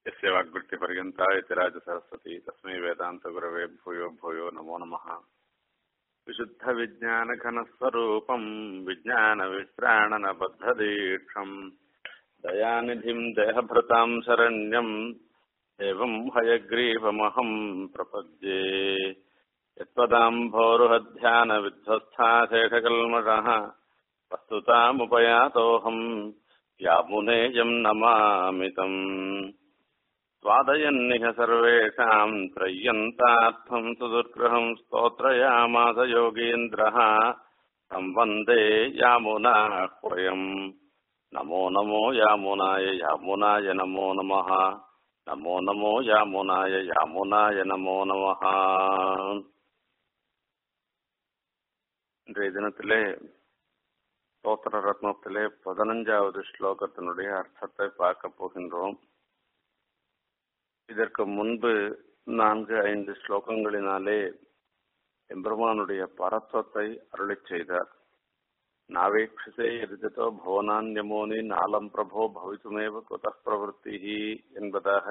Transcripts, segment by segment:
यस्य वाग्वृत्तिपर्यन्ता इति राजसरस्वती तस्मै वेदान्तगुरवे भूयो भूयो नमो नमः विशुद्धविज्ञानघनस्वरूपम् विज्ञानविश्राणनबद्धदीक्षम् दयानिधिम् देहभृताम् शरण्यम् एवम् हयग्रीवमहम् प्रपद्ये यत्पदाम्भोरुहध्यानविध्वस्था शेषकल्मषः वस्तुतामुपयातोऽहम् यामुनेयम् नमामि तम् स्वादयन्निह सर्वेषाम् त्रय्यन्तार्थम् सुदुर्गृहम् स्तोत्रयामास योगीन्द्रः तम् वन्दे यामुनाह्वयम् नमो नमो यामुनाय यामुनाय नमो नमः நமோ நமோ யாமுனாய யாமுனாய நமோ நமஹ இன்றைய தினத்திலே ஸ்தோத்திர ரத்னத்திலே பதினஞ்சாவது ஸ்லோகத்தினுடைய அர்த்தத்தை பார்க்க போகின்றோம் இதற்கு முன்பு நான்கு ஐந்து ஸ்லோகங்களினாலே எம்பெருமானுடைய பரத்வத்தை அருளி செய்தார் நாவேக்ஷிசே எரிதோ பவனான்யமோனி நாலம் பிரபோ பவித்துமேவ குத பிரவருத்தி என்பதாக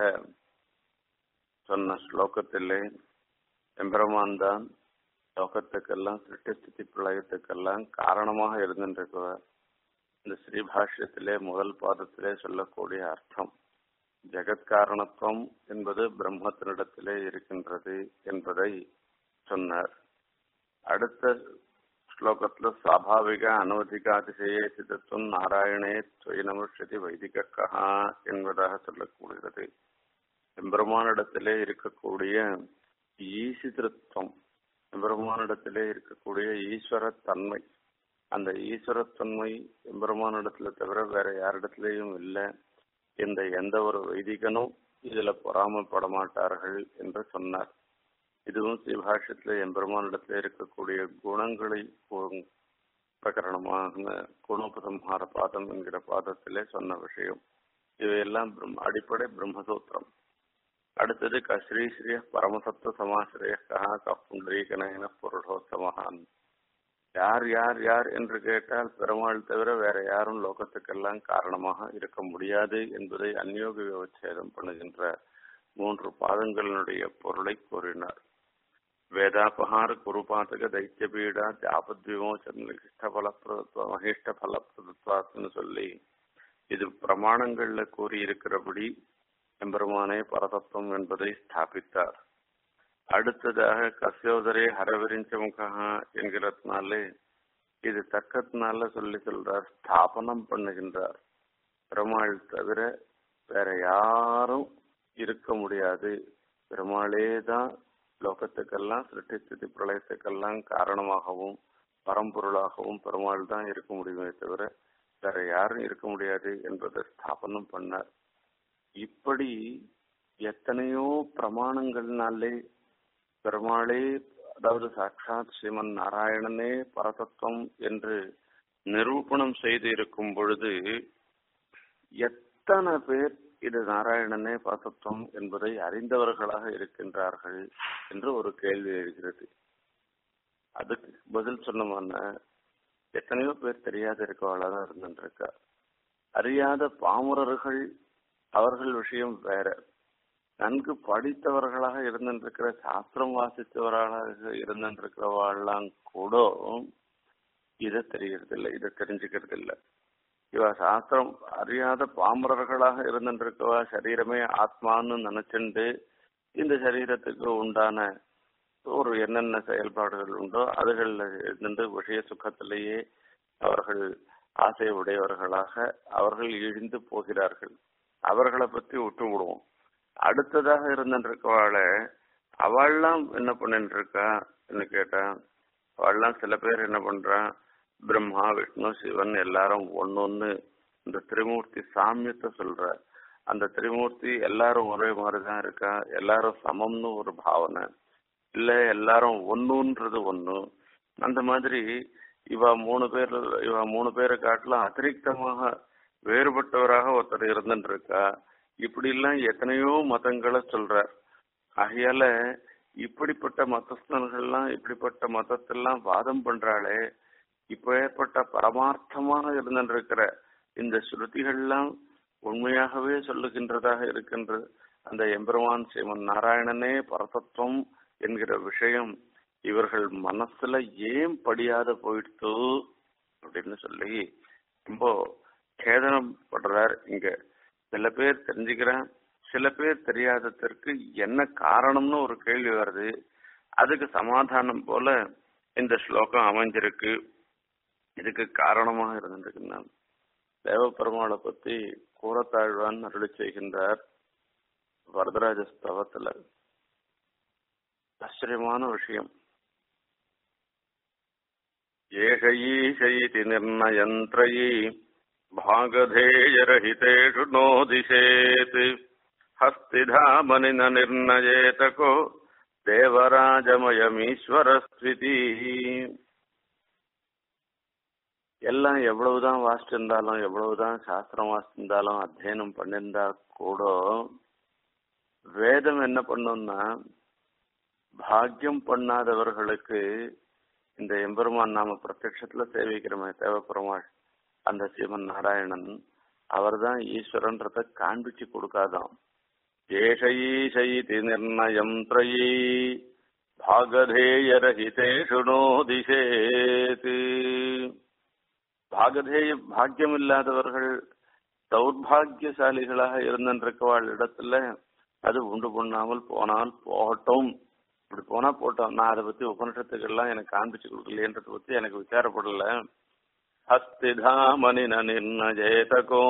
சொன்ன ஸ்லோகத்திலே எம்பெருமான் தான் லோகத்துக்கெல்லாம் சிருஷ்டிஸ்திதி பிரளயத்துக்கெல்லாம் காரணமாக இருந்திருக்கிறார் இந்த ஸ்ரீபாஷ்யத்திலே முதல் பாதத்திலே சொல்லக்கூடிய அர்த்தம் ஜெகத்காரணத்துவம் என்பது பிரம்மத்தினிடத்திலே இருக்கின்றது என்பதை சொன்னார் அடுத்த ஸ்லோகத்துல சுவாபாவிக அனவதிகாதிசய சிதத்துவம் நாராயணே துவய நமஷதி வைதிகா என்பதாக சொல்லக்கூடியது எம்பெருமானிடத்திலே இருக்கக்கூடிய ஈசிதிருத்தம் எம்பெருமானிடத்திலே இருக்கக்கூடிய ஈஸ்வரத்தன்மை அந்த ஈஸ்வரத்தன்மை எம்பெருமானிடத்துல தவிர வேற யாரிடத்திலேயும் இல்லை இந்த எந்த ஒரு வைதிகனும் இதுல பொறாமப்பட மாட்டார்கள் என்று சொன்னார் இதுவும் ஸ்ரீபாஷ்யத்துல எம்பெருமானிடத்துல இருக்கக்கூடிய குணங்களை பிரகரணமான குணோபசம்ஹார பாதம் என்கிற பாதத்திலே சொன்ன விஷயம் இவையெல்லாம் அடிப்படை பிரம்மசூத்திரம் அடுத்தது கஸ்ரீ ஸ்ரீ பரமசத்துவ சமாசிரிய கஹா கப்புண்டரீகன புருஷோத்தமகான் யார் யார் யார் என்று கேட்டால் பெருமாள் தவிர வேற யாரும் லோகத்துக்கெல்லாம் காரணமாக இருக்க முடியாது என்பதை அந்யோக விவச்சேதம் பண்ணுகின்ற மூன்று பாதங்களினுடைய பொருளை கூறினார் வேதாபகார குருபாதக தைத்தியபீடா தியாபத் விமோசன் இஷ்ட பலப்பிரதத்துவ மகிஷ்ட பலப்பிரதத்துவாத்துன்னு சொல்லி இது பிரமாணங்கள்ல கூறி இருக்கிறபடி எம்பெருமானே பரதத்துவம் என்பதை ஸ்தாபித்தார் அடுத்ததாக கசியோதரே ஹரவிரிஞ்ச முகா என்கிறதுனாலே இது தக்கத்தினால சொல்லி சொல்றார் ஸ்தாபனம் பண்ணுகின்றார் பெருமாள் தவிர வேற யாரும் இருக்க முடியாது பெருமாளே தான் லோகத்துக்கெல்லாம் சிருஷ்டிஸ்திதி பிரளயத்துக்கெல்லாம் காரணமாகவும் பரம்பொருளாகவும் பெருமாள் தான் இருக்க முடியுமே தவிர வேற யாரும் இருக்க முடியாது என்பதை ஸ்தாபனம் பண்ணார் இப்படி எத்தனையோ பிரமாணங்கள்னாலே பெருமாளே அதாவது சாட்சாத் ஸ்ரீமன் நாராயணனே பரதத்துவம் என்று நிரூபணம் செய்து இருக்கும் பொழுது எத்தனை பேர் இது நாராயணனே பரதத்துவம் என்பதை அறிந்தவர்களாக இருக்கின்றார்கள் என்று ஒரு கேள்வி எழுகிறது அதுக்கு பதில் சொன்னோம்னா எத்தனையோ பேர் தெரியாத இருக்கவாளாக தான் இருந்துருக்கா அறியாத பாமுரர்கள் அவர்கள் விஷயம் வேற நன்கு படித்தவர்களாக இருந்திருக்கிற சாஸ்திரம் வாசித்தவர்களாக இருந்திருக்கிறவாள்லாம் கூட இதை தெரியறது இல்லை இதை தெரிஞ்சுக்கிறது இல்லை இவ சாஸ்திரம் அறியாத பாமரர்களாக இருந்திருக்கவா சரீரமே ஆத்மான்னு நினைச்சுண்டு இந்த சரீரத்துக்கு உண்டான ஒரு என்னென்ன செயல்பாடுகள் உண்டோ அதுகளில் இருந்து விஷய சுகத்திலேயே அவர்கள் ஆசை உடையவர்களாக அவர்கள் இழிந்து போகிறார்கள் அவர்களை பத்தி விட்டு விடுவோம் அடுத்ததாக இருந்துருக்கவாள அவள்லாம் என்ன பண்ணிட்டு இருக்கா கேட்டா அவள்லாம் சில பேர் என்ன பண்றான் பிரம்மா விஷ்ணு சிவன் எல்லாரும் ஒன்னொன்னு இந்த திரிமூர்த்தி சாமியத்தை சொல்ற அந்த திரிமூர்த்தி எல்லாரும் ஒரே மாதிரிதான் இருக்கா எல்லாரும் சமம்னு ஒரு பாவனை இல்ல எல்லாரும் ஒன்னுன்றது ஒண்ணு அந்த மாதிரி இவ மூணு பேர் இவ மூணு பேரை காட்டிலும் அதிரிக்தமாக வேறுபட்டவராக ஒருத்தர் இருந்துட்டு இருக்கா இப்படி எல்லாம் எத்தனையோ மதங்களை சொல்றார் ஆகையால இப்படிப்பட்ட மதஸ்தன்கள்லாம் இப்படிப்பட்ட மதத்தெல்லாம் வாதம் பண்றாளே இப்ப ஏற்பட்ட பரமார்த்தமாக இருந்திருக்கிற இந்த ஸ்ருதிகள்லாம் உண்மையாகவே சொல்லுகின்றதாக இருக்கின்ற அந்த எம்பெருமான் ஸ்ரீமன் நாராயணனே பரதத்துவம் என்கிற விஷயம் இவர்கள் மனசுல ஏன் படியாத போயிடுத்து அப்படின்னு சொல்லி ரொம்ப கேதனப்படுறார் இங்க சில பேர் தெரிஞ்சுக்கிறேன் சில பேர் தெரியாததற்கு என்ன காரணம்னு ஒரு கேள்வி வருது அதுக்கு சமாதானம் போல இந்த ஸ்லோகம் அமைஞ்சிருக்கு இதுக்கு காரணமாக இருந்திருக்குன்னா தேவப்பெருமாளை பத்தி கூறத்தாழ்வான் அருளி செய்கின்றார் வரதராஜ ஸ்தவத்துல ஆச்சரியமான விஷயம் ஏஷயீஷயிதி நிர்ணயந்திரயி भागधेयरहितेषु नोदिशेत् हस्तिधामनि न निर्णयेतको தேவராஜமயமீஸ்வரஸ்விதி எல்லாம் எவ்வளவுதான் வாசிச்சிருந்தாலும் எவ்வளவுதான் சாஸ்திரம் வாசிச்சிருந்தாலும் அத்தியனம் பண்ணிருந்தா கூட வேதம் என்ன பண்ணும்னா பாக்கியம் பண்ணாதவர்களுக்கு இந்த எம்பெருமான் நாம பிரத்யட்சத்துல சேவிக்கிறோமே தேவப்பெருமாள் அந்த சிவன் நாராயணன் அவர்தான் ஈஸ்வரன்றத காண்பிச்சு கொடுக்காதாம் ஏஷயீஷயிதி நிர்ணயம் த்ரயீ பாகதேயரஹிதேஷு நோதிசேத் பாகதேய பாக்கியம் இல்லாதவர்கள் தௌர்பாகியசாலிகளாக இருந்திருக்கவாள் இடத்துல அது உண்டு பண்ணாமல் போனால் போகட்டும் இப்படி போனா போட்டோம் நான் அதை பத்தி உபனிஷத்துக்கெல்லாம் எனக்கு காண்பிச்சு கொடுக்கலையன்றதை பத்தி எனக்கு விசாரப்படல ஹஸ்திதாமனி நிர்ணயேதகோ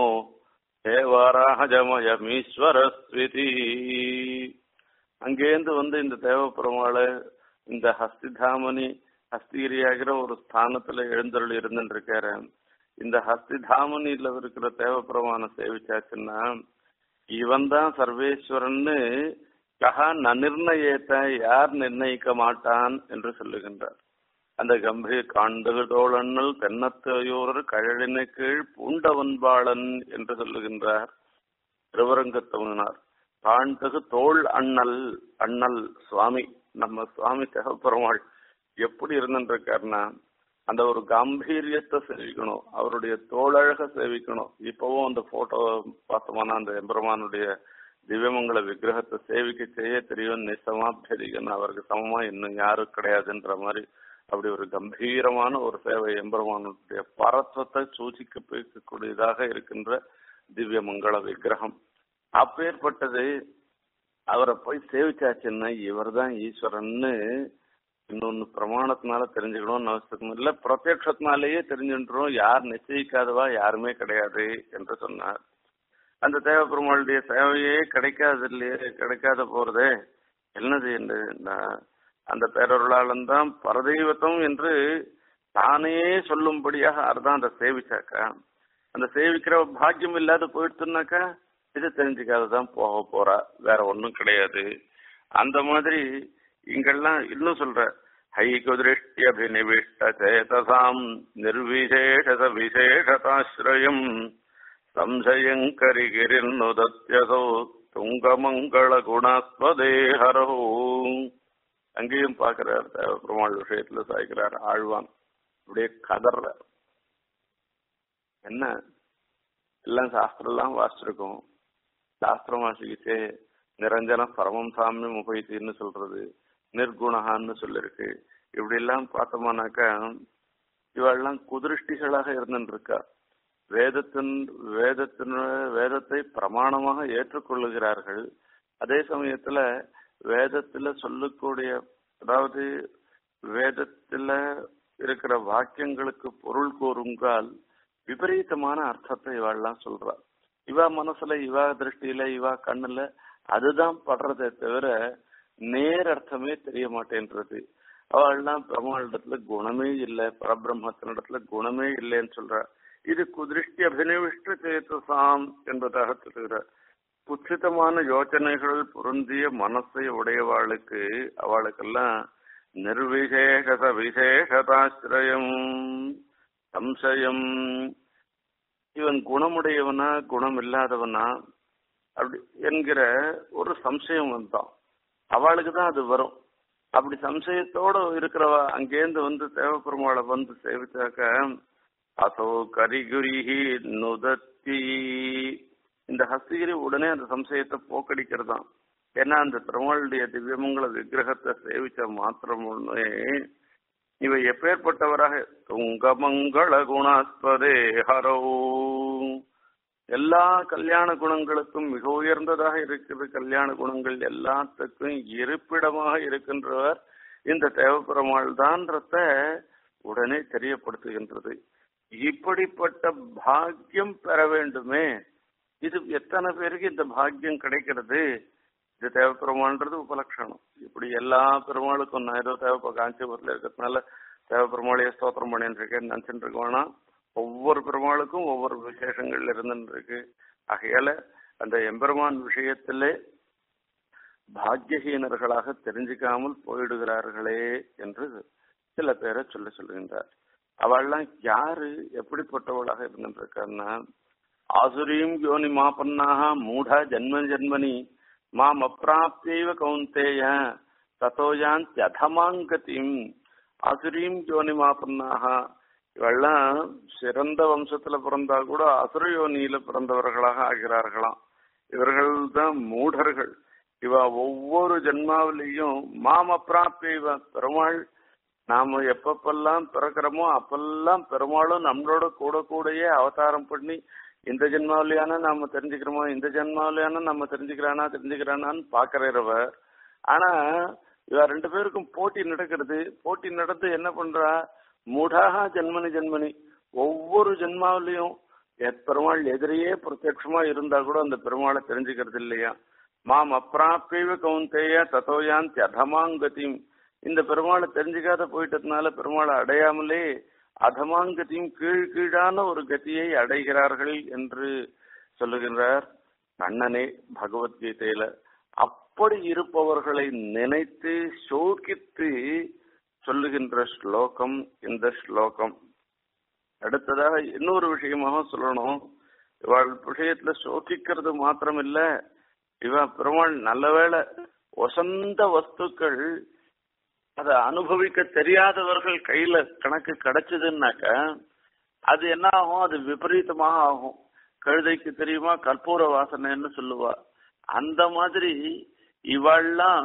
தேவராஜமயமீஸ்வரஸ்விதி அங்கேருந்து வந்து இந்த தேவப்பெருமாளை இந்த ஹஸ்திதாமணி ஹஸ்திகிரியாகிற ஒரு ஸ்தானத்துல எழுந்தருள் இருந்துட்டு இருக்காரு இந்த ஹஸ்திதாமணியில இருக்கிற தேவப்பெருமான சேவிச்சாச்சுன்னா இவன் தான் சர்வேஸ்வரன்னு கஹா நநிர்ணயத்தை யார் நிர்ணயிக்க மாட்டான் என்று சொல்லுகின்றார் அந்த கம்பீர் காண்டகு தோழண்ணல் தென்னத்தையோர் கழலின கீழ் பூண்டவன்பாளன் என்று சொல்லுகின்றார் திருவரங்கத்தமிழனார் காண்டகு தோள் அண்ணல் அண்ணல் சுவாமி நம்ம சுவாமி தேவப்பெருமாள் எப்படி இருந்துருக்காருன்னா அந்த ஒரு காம்பீரியத்தை சேவிக்கணும் அவருடைய தோழழக சேவிக்கணும் இப்பவும் அந்த போட்டோ பார்த்தோம்னா அந்த எம்பெருமானுடைய திவ்யமங்கல விக்கிரகத்தை சேவிக்க செய்ய தெரியும் நிசமாபியதிகன் அவருக்கு சமமா இன்னும் யாரும் கிடையாதுன்ற மாதிரி அப்படி ஒரு கம்பீரமான ஒரு சேவை எம்பெருமானுடைய பரத்வத்தை சூச்சிக்க பேசக்கூடியதாக இருக்கின்ற திவ்ய மங்கள விக்கிரகம் அப்பேற்பட்டது அவரை போய் சேவிச்சாச்சுன்னா இவர் தான் ஈஸ்வரன்னு இன்னொன்னு பிரமாணத்தினால தெரிஞ்சுக்கணும்னு அவசியம் இல்லை பிரத்யட்சத்தினாலேயே தெரிஞ்சுன்றோம் யார் நிச்சயிக்காதவா யாருமே கிடையாது என்று சொன்னார் அந்த தேவ பெருமாளுடைய சேவையே கிடைக்காது இல்லையே கிடைக்காத போறதே என்னது என்று அந்த பேரருளாளன் தான் பரதெய்வத்தம் என்று தானே சொல்லும்படியாக அர்த்தம் அந்த சேவிச்சாக்கா அந்த சேவிக்கிற பாக்கியம் இல்லாத போயிடுச்சுனாக்கா இது தெரிஞ்சுக்காததான் போக போறா வேற ஒன்றும் கிடையாது அந்த மாதிரி இங்கெல்லாம் இன்னும் சொல்ற ஹைகுதிருஷ்டியபினிவிஷ்ட சேதசாம் நிர்விசேஷத விசேஷதாசிரயம் சம்சயங்கரிகிரிர்னுதத்யசோ துங்கமங்கள குணாஸ்பதே ஹரோ அங்கேயும் பார்க்கிறார் பெருமாள் விஷயத்துல சாய்க்கிறார் ஆழ்வான் அப்படியே கதற என்ன எல்லாம் சாஸ்திரம் எல்லாம் வாசிச்சிருக்கோம் சாஸ்திரம் வாசிக்கிச்சே நிரஞ்சன பரமம் சாமியம் உபயத்தின்னு சொல்றது நிர்குணகான்னு சொல்லிருக்கு இப்படி எல்லாம் பார்த்தோம்னாக்கா இவெல்லாம் குதிருஷ்டிகளாக இருந்துட்டு இருக்கா வேதத்தின் வேதத்தின் வேதத்தை பிரமாணமாக ஏற்றுக்கொள்ளுகிறார்கள் அதே சமயத்துல வேதத்துல சொல்லக்கூடிய அதாவது வேதத்துல இருக்கிற வாக்கியங்களுக்கு பொருள் கூறுங்கால் விபரீதமான அர்த்தத்தை இவாள்லாம் சொல்றா இவா மனசுல இவா திருஷ்டியில இவா கண்ணுல அதுதான் படுறதே தவிர நேர் அர்த்தமே தெரிய மாட்டேன்றது அவள்லாம் பிரம்மாண்டத்துல குணமே இல்லை பரபிரம்மத்தினிடத்துல குணமே இல்லைன்னு சொல்றா இது குதிருஷ்டி அபினிவிஷ்ட சேத்தசாம் என்பதாக சொல்லுகிறார் குச்சிதமான யோசனைகள் பொருந்திய மனசை உடையவாளுக்கு அவளுக்கெல்லாம் நிர்விசேஷத விசேஷதாசிரயம் சம்சயம் இவன் குணமுடையவனா குணம் இல்லாதவனா அப்படி என்கிற ஒரு சம்சயம் வந்தான் அவளுக்கு தான் அது வரும் அப்படி சம்சயத்தோட இருக்கிறவ அங்கேருந்து வந்து தேவப்பெருமாளை வந்து சேவிச்சாக்க அசோ கரிகுரிஹி நுதத்தி இந்த ஹஸ்தகிரி உடனே அந்த சம்சயத்தை போக்கடிக்கிறதாம் ஏன்னா அந்த பெருமாளுடைய திவ்யமங்கல விக்கிரகத்தை சேவிச்ச மாத்திரம் ஒண்ணே இவ எப்பேற்பட்டவராக துங்கமங்கள குணாஸ்பதே ஹரோ எல்லா கல்யாண குணங்களுக்கும் மிக உயர்ந்ததாக இருக்கிற கல்யாண குணங்கள் எல்லாத்துக்கும் இருப்பிடமாக இருக்கின்றவர் இந்த தேவப்பெருமாள் தான்றத உடனே தெரியப்படுத்துகின்றது இப்படிப்பட்ட பாக்கியம் பெற வேண்டுமே இது எத்தனை பேருக்கு இந்த பாக்கியம் கிடைக்கிறது இது தேவப்பெருமாள்ன்றது உபலட்சணம் இப்படி எல்லா பெருமாளுக்கும் நான் ஏதோ தேவப்ப காஞ்சிபுரத்தில் இருக்கிறதுனால தேவப்பெருமாளைய ஸ்தோத்திரம் பண்ணிட்டு இருக்கேன் நினைச்சுட்டு இருக்க வேணாம் ஒவ்வொரு பெருமாளுக்கும் ஒவ்வொரு விசேஷங்கள் இருந்துட்டு இருக்கு ஆகையால அந்த எம்பெருமான் விஷயத்திலே பாக்கியஹீனர்களாக தெரிஞ்சுக்காமல் போயிடுகிறார்களே என்று சில பேரை சொல்ல சொல்லுகின்றார் அவள்லாம் யாரு எப்படிப்பட்டவளாக இருந்துட்டு இருக்கான்னா ஆசுரியும் யோனி மாபன்னாக மூடா ஜன்ம ஜன்மனி மாம் அப்பிராப்தியவ கௌந்தேய தத்தோயாந்தியதமாங்கதிம் அசுரியும் யோனி மாபன்னாக இவெல்லாம் சிறந்த வம்சத்துல பிறந்தா கூட அசுர யோனியில பிறந்தவர்களாக ஆகிறார்களாம் இவர்கள் தான் மூடர்கள் இவ ஒவ்வொரு ஜென்மாவிலையும் மாம பிராப்தி இவ பெருமாள் நாம எப்பப்பெல்லாம் பிறக்கிறோமோ அப்பெல்லாம் பெருமாளும் நம்மளோட கூட கூடயே அவதாரம் பண்ணி இந்த ஜென்மாவிலையான நாம தெரிஞ்சுக்கிறோமோ இந்த ஜென்மாவிலையான நம்ம தெரிஞ்சுக்கிறானா தெரிஞ்சுக்கிறானான்னு பாக்குறவர் ஆனா இவ ரெண்டு பேருக்கும் போட்டி நடக்கிறது போட்டி நடந்து என்ன பண்றா மூடாக ஜென்மனி ஜென்மனி ஒவ்வொரு ஜென்மாவிலையும் பெருமாள் எதிரியே பிரத்யட்சமா இருந்தா கூட அந்த பெருமாளை தெரிஞ்சுக்கிறது இல்லையா மாம் அப்பிராப்பியவ கவுந்தேய தத்தோயாந்தி அதமாங்கதியும் இந்த பெருமாளை தெரிஞ்சுக்காத போயிட்டதுனால பெருமாளை அடையாமலே அதமாங்கதியும் கீழ் கீழான ஒரு கதியை அடைகிறார்கள் என்று சொல்லுகின்றார் கண்ணனே பகவத்கீதையில அப்படி இருப்பவர்களை நினைத்து சோகித்து சொல்லுகின்ற ஸ்லோகம் இந்த ஸ்லோகம் அடுத்ததாக இன்னொரு விஷயமாக சொல்லணும் இவள் விஷயத்துல சோகிக்கிறது மாத்திரம் இல்ல இவ பெருமாள் நல்லவேளை வசந்த வஸ்துக்கள் அதை அனுபவிக்க தெரியாதவர்கள் கையில கணக்கு கிடைச்சதுன்னாக்க அது என்ன ஆகும் அது விபரீதமாக ஆகும் கழுதைக்கு தெரியுமா கற்பூர வாசனைன்னு சொல்லுவா அந்த மாதிரி இவள்லாம்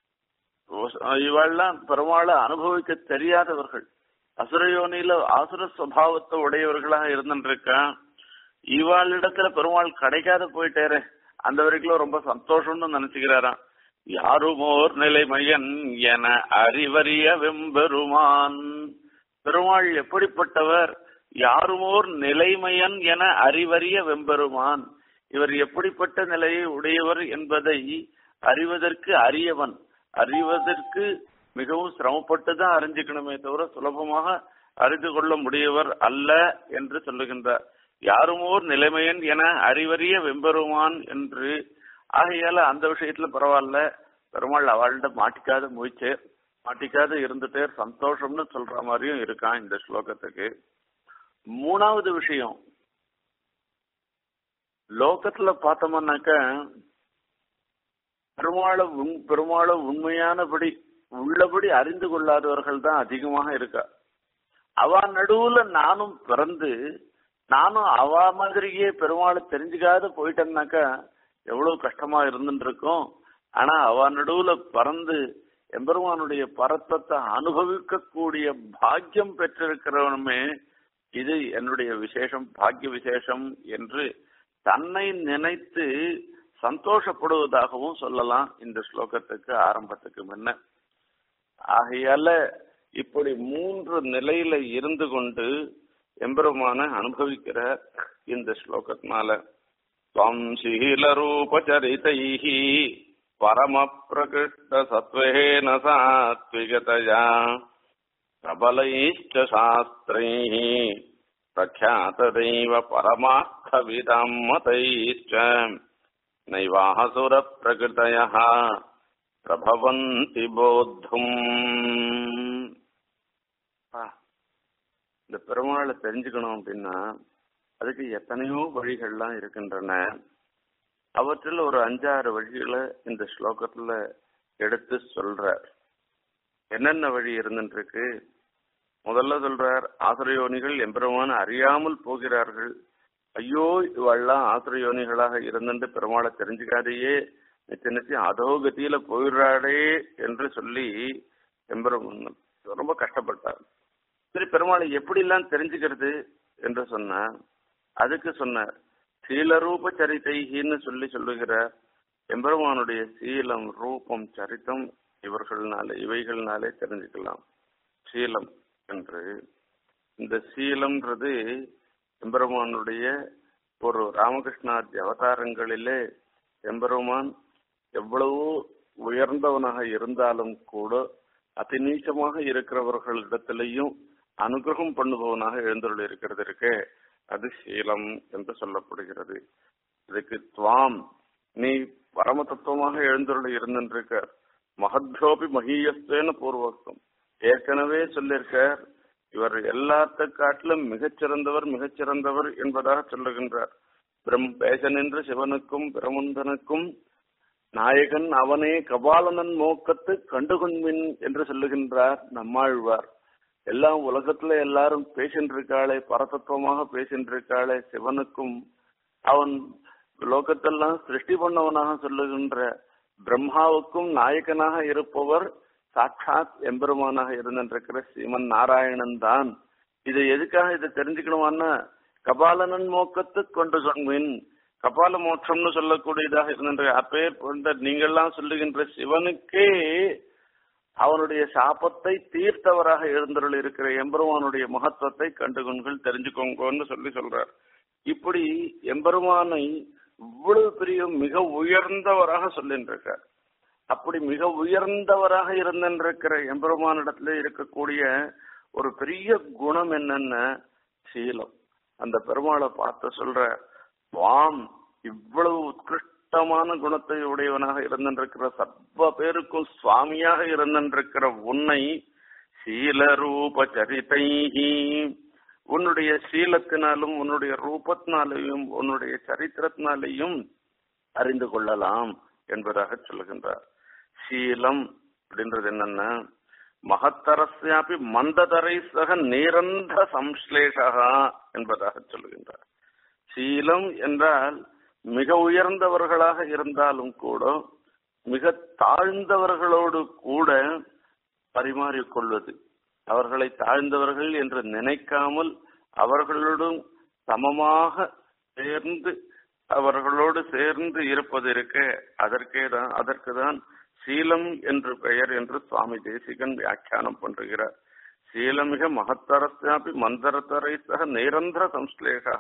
இவள்லாம் பெருமாளை அனுபவிக்க தெரியாதவர்கள் அசுரயோனியில அசுர சுவாவத்தை உடையவர்களாக இருந்துருக்கான் இவாளிடத்துல பெருமாள் கிடைக்காத போயிட்டாரு அந்த வரைக்கும் ரொம்ப சந்தோஷம்னு நினைச்சுக்கிறாராம் யாருமோர் நிலைமையன் என அறிவறிய வெம்பெருமான் பெருமாள் எப்படிப்பட்டவர் யாருமோர் நிலைமையன் என அறிவறிய வெம்பெருமான் இவர் எப்படிப்பட்ட நிலையை உடையவர் என்பதை அறிவதற்கு அரியவன் அறிவதற்கு மிகவும் சிரமப்பட்டு தான் அறிஞ்சுக்கணுமே தவிர சுலபமாக அறிந்து கொள்ள முடியவர் அல்ல என்று சொல்லுகின்றார் யாருமோர் நிலைமையன் என அறிவறிய வெம்பெருமான் என்று ஆகையால அந்த விஷயத்துல பரவாயில்ல பெருமாள் அவள்கிட்ட மாட்டிக்காத முயற்சி மாட்டிக்காத இருந்துட்டே சந்தோஷம்னு சொல்ற மாதிரியும் இருக்கான் இந்த ஸ்லோகத்துக்கு மூணாவது விஷயம் லோகத்துல பார்த்தோம்னாக்க பெருமாளை உண் பெருமாளை உண்மையானபடி உள்ளபடி அறிந்து கொள்ளாதவர்கள் தான் அதிகமாக இருக்கா அவ நடுவுல நானும் பிறந்து நானும் அவ மாதிரியே பெருமாளை தெரிஞ்சுக்காத போயிட்டேன்னாக்கா எவ்வளவு கஷ்டமா இருந்துட்டு இருக்கும் ஆனா அவ நடுவுல பறந்து எம்பெருமானுடைய பரத்தத்தை அனுபவிக்க கூடிய பாக்கியம் பெற்றிருக்கிறவனுமே இது என்னுடைய விசேஷம் பாக்கிய விசேஷம் என்று தன்னை நினைத்து சந்தோஷப்படுவதாகவும் சொல்லலாம் இந்த ஸ்லோகத்துக்கு ஆரம்பத்துக்கு முன்ன ஆகையால இப்படி மூன்று நிலையில இருந்து கொண்டு எம்பெருமான அனுபவிக்கிற இந்த ஸ்லோகத்தினால ஸ்வம்சீலரூபச்சரிதைः परमप्रकृष्टसत्त्वेन सात्विकतया प्रबलैश्च शास्त्रैः प्रख्यातदैव परमार्थविदाम् मतैश्च नैवासुरप्रकृतयः பிரபவந்தி போத்தும் இந்த பெருமாளை தெரிஞ்சுக்கணும் அப்படின்னா அதுக்கு எத்தனையோ வழிகள்லாம் இருக்கின்றன அவற்றில் ஒரு அஞ்சாறு வழிகளை இந்த ஸ்லோகத்துல எடுத்து சொல்றார் என்னென்ன வழி இருந்துருக்கு முதல்ல சொல்றார் ஆசிரயோனிகள் எம்பெருமான அறியாமல் போகிறார்கள் ஐயோ இவெல்லாம் ஆசிரியோனிகளாக இருந்துட்டு பெருமாளை தெரிஞ்சுக்காதையே நிச்சய நிச்சயம் அதோ கதியில போயிடுறாடே என்று சொல்லி எம்பெருமான் ரொம்ப கஷ்டப்பட்டார் சரி பெருமாளை எப்படி எல்லாம் தெரிஞ்சுக்கிறது என்று சொன்னார் அதுக்கு சொன்னார் சீலரூப சரிதைகின்னு சொல்லி சொல்லுகிற எம்பெருமானுடைய சீலம் ரூபம் சரித்தம் இவர்கள்னால இவைகள்னாலே தெரிஞ்சுக்கலாம் சீலம் என்று இந்த சீலம்ன்றது எம்பெருமானுடைய ஒரு ராமகிருஷ்ணாதி அவதாரங்களிலே எம்பெருமான் எவ்வளவோ உயர்ந்தவனாக இருந்தாலும் கூட அதிநீச்சமாக இருக்கிறவர்களிடத்திலையும் அனுகிரகம் பண்ணுபவனாக எழுந்துள்ள இருக்கிறது இருக்கே அது சீலம் என்று சொல்லப்படுகிறது இதுக்கு துவாம் நீ பரம தத்துவமாக எழுந்துள்ள இருந்திருக்க மகத்யோபி மகீயஸ்தேன பூர்வக்கம் ஏற்கனவே சொல்லியிருக்கார் இவர் எல்லாத்த காட்டிலும் மிகச்சிறந்தவர் மிகச்சிறந்தவர் என்பதாக சொல்லுகின்றார் பிரம் பேசனின்று சிவனுக்கும் பிரமுந்தனுக்கும் நாயகன் அவனே கபாலனன் மோக்கத்து கண்டுகொண்மின் என்று சொல்லுகின்றார் நம்மாழ்வார் எல்லாம் உலகத்துல எல்லாரும் பேசின்னு இருக்காளே பரதத்துவமாக பேசின்னு இருக்காளே சிவனுக்கும் அவன் லோகத்தெல்லாம் சிருஷ்டி பண்ணவனாக சொல்லுகின்ற பிரம்மாவுக்கும் நாயகனாக இருப்பவர் சாட்சாத் எம்பெருமானாக இருந்திருக்கிற ஸ்ரீமன் நாராயணன் தான் இது எதுக்காக இதை தெரிஞ்சுக்கணுமான்னா கபாலனன் மோக்கத்து கொண்டு சொன்மின் கபால மோட்சம்னு சொல்லக்கூடியதாக இருக்கின்ற அப்பேர் கொண்ட நீங்கள்லாம் சொல்லுகின்ற சிவனுக்கே அவனுடைய சாபத்தை தீர்த்தவராக எழுந்தருள் இருக்கிற எம்பெருமானுடைய மகத்துவத்தை கண்டுகொண்கள் தெரிஞ்சுக்கோங்கன்னு சொல்லி சொல்றார் இப்படி எம்பெருமானை இவ்வளவு பெரிய மிக உயர்ந்தவராக சொல்லின்றிருக்கார் அப்படி மிக உயர்ந்தவராக இருந்திருக்கிற எம்பெருமானிடத்துல இருக்கக்கூடிய ஒரு பெரிய குணம் என்னன்னா சீலம் அந்த பெருமாளை பார்த்து சொல்ற வாம் இவ்வளவு உத்கிருஷ்டமான குணத்தை உடையவனாக இருந்திருக்கிற சர்வ பேருக்கும் சுவாமியாக இருந்திருக்கிற உன்னை சீலரூப சரிதைஹி உன்னுடைய சீலத்தினாலும் உன்னுடைய ரூபத்தினாலேயும் உன்னுடைய சரித்திரத்தினாலேயும் அறிந்து கொள்ளலாம் என்பதாக சொல்லுகின்றார் சீலம் அப்படின்றது என்னன்னா மகத்தரஸ்யாபி மந்ததரை சக நிரந்தர சம்ஸ்லேஷகா என்பதாக சொல்லுகின்றார் சீலம் என்றால் மிக உயர்ந்தவர்களாக இருந்தாலும் கூட மிக தாழ்ந்தவர்களோடு கூட பரிமாறிக்கொள்வது அவர்களை தாழ்ந்தவர்கள் என்று நினைக்காமல் அவர்களுடன் சமமாக சேர்ந்து அவர்களோடு சேர்ந்து இருப்பது இருக்க அதற்கே தான் அதற்கு தான் சீலம் என்று பெயர் என்று சுவாமி தேசிகன் வியாக்கியானம் பண்றுகிறார் சீலமிக மகத்தரஸ்யாபி மந்தரத்தரை சக நிரந்தர சம்ஸ்லேஷா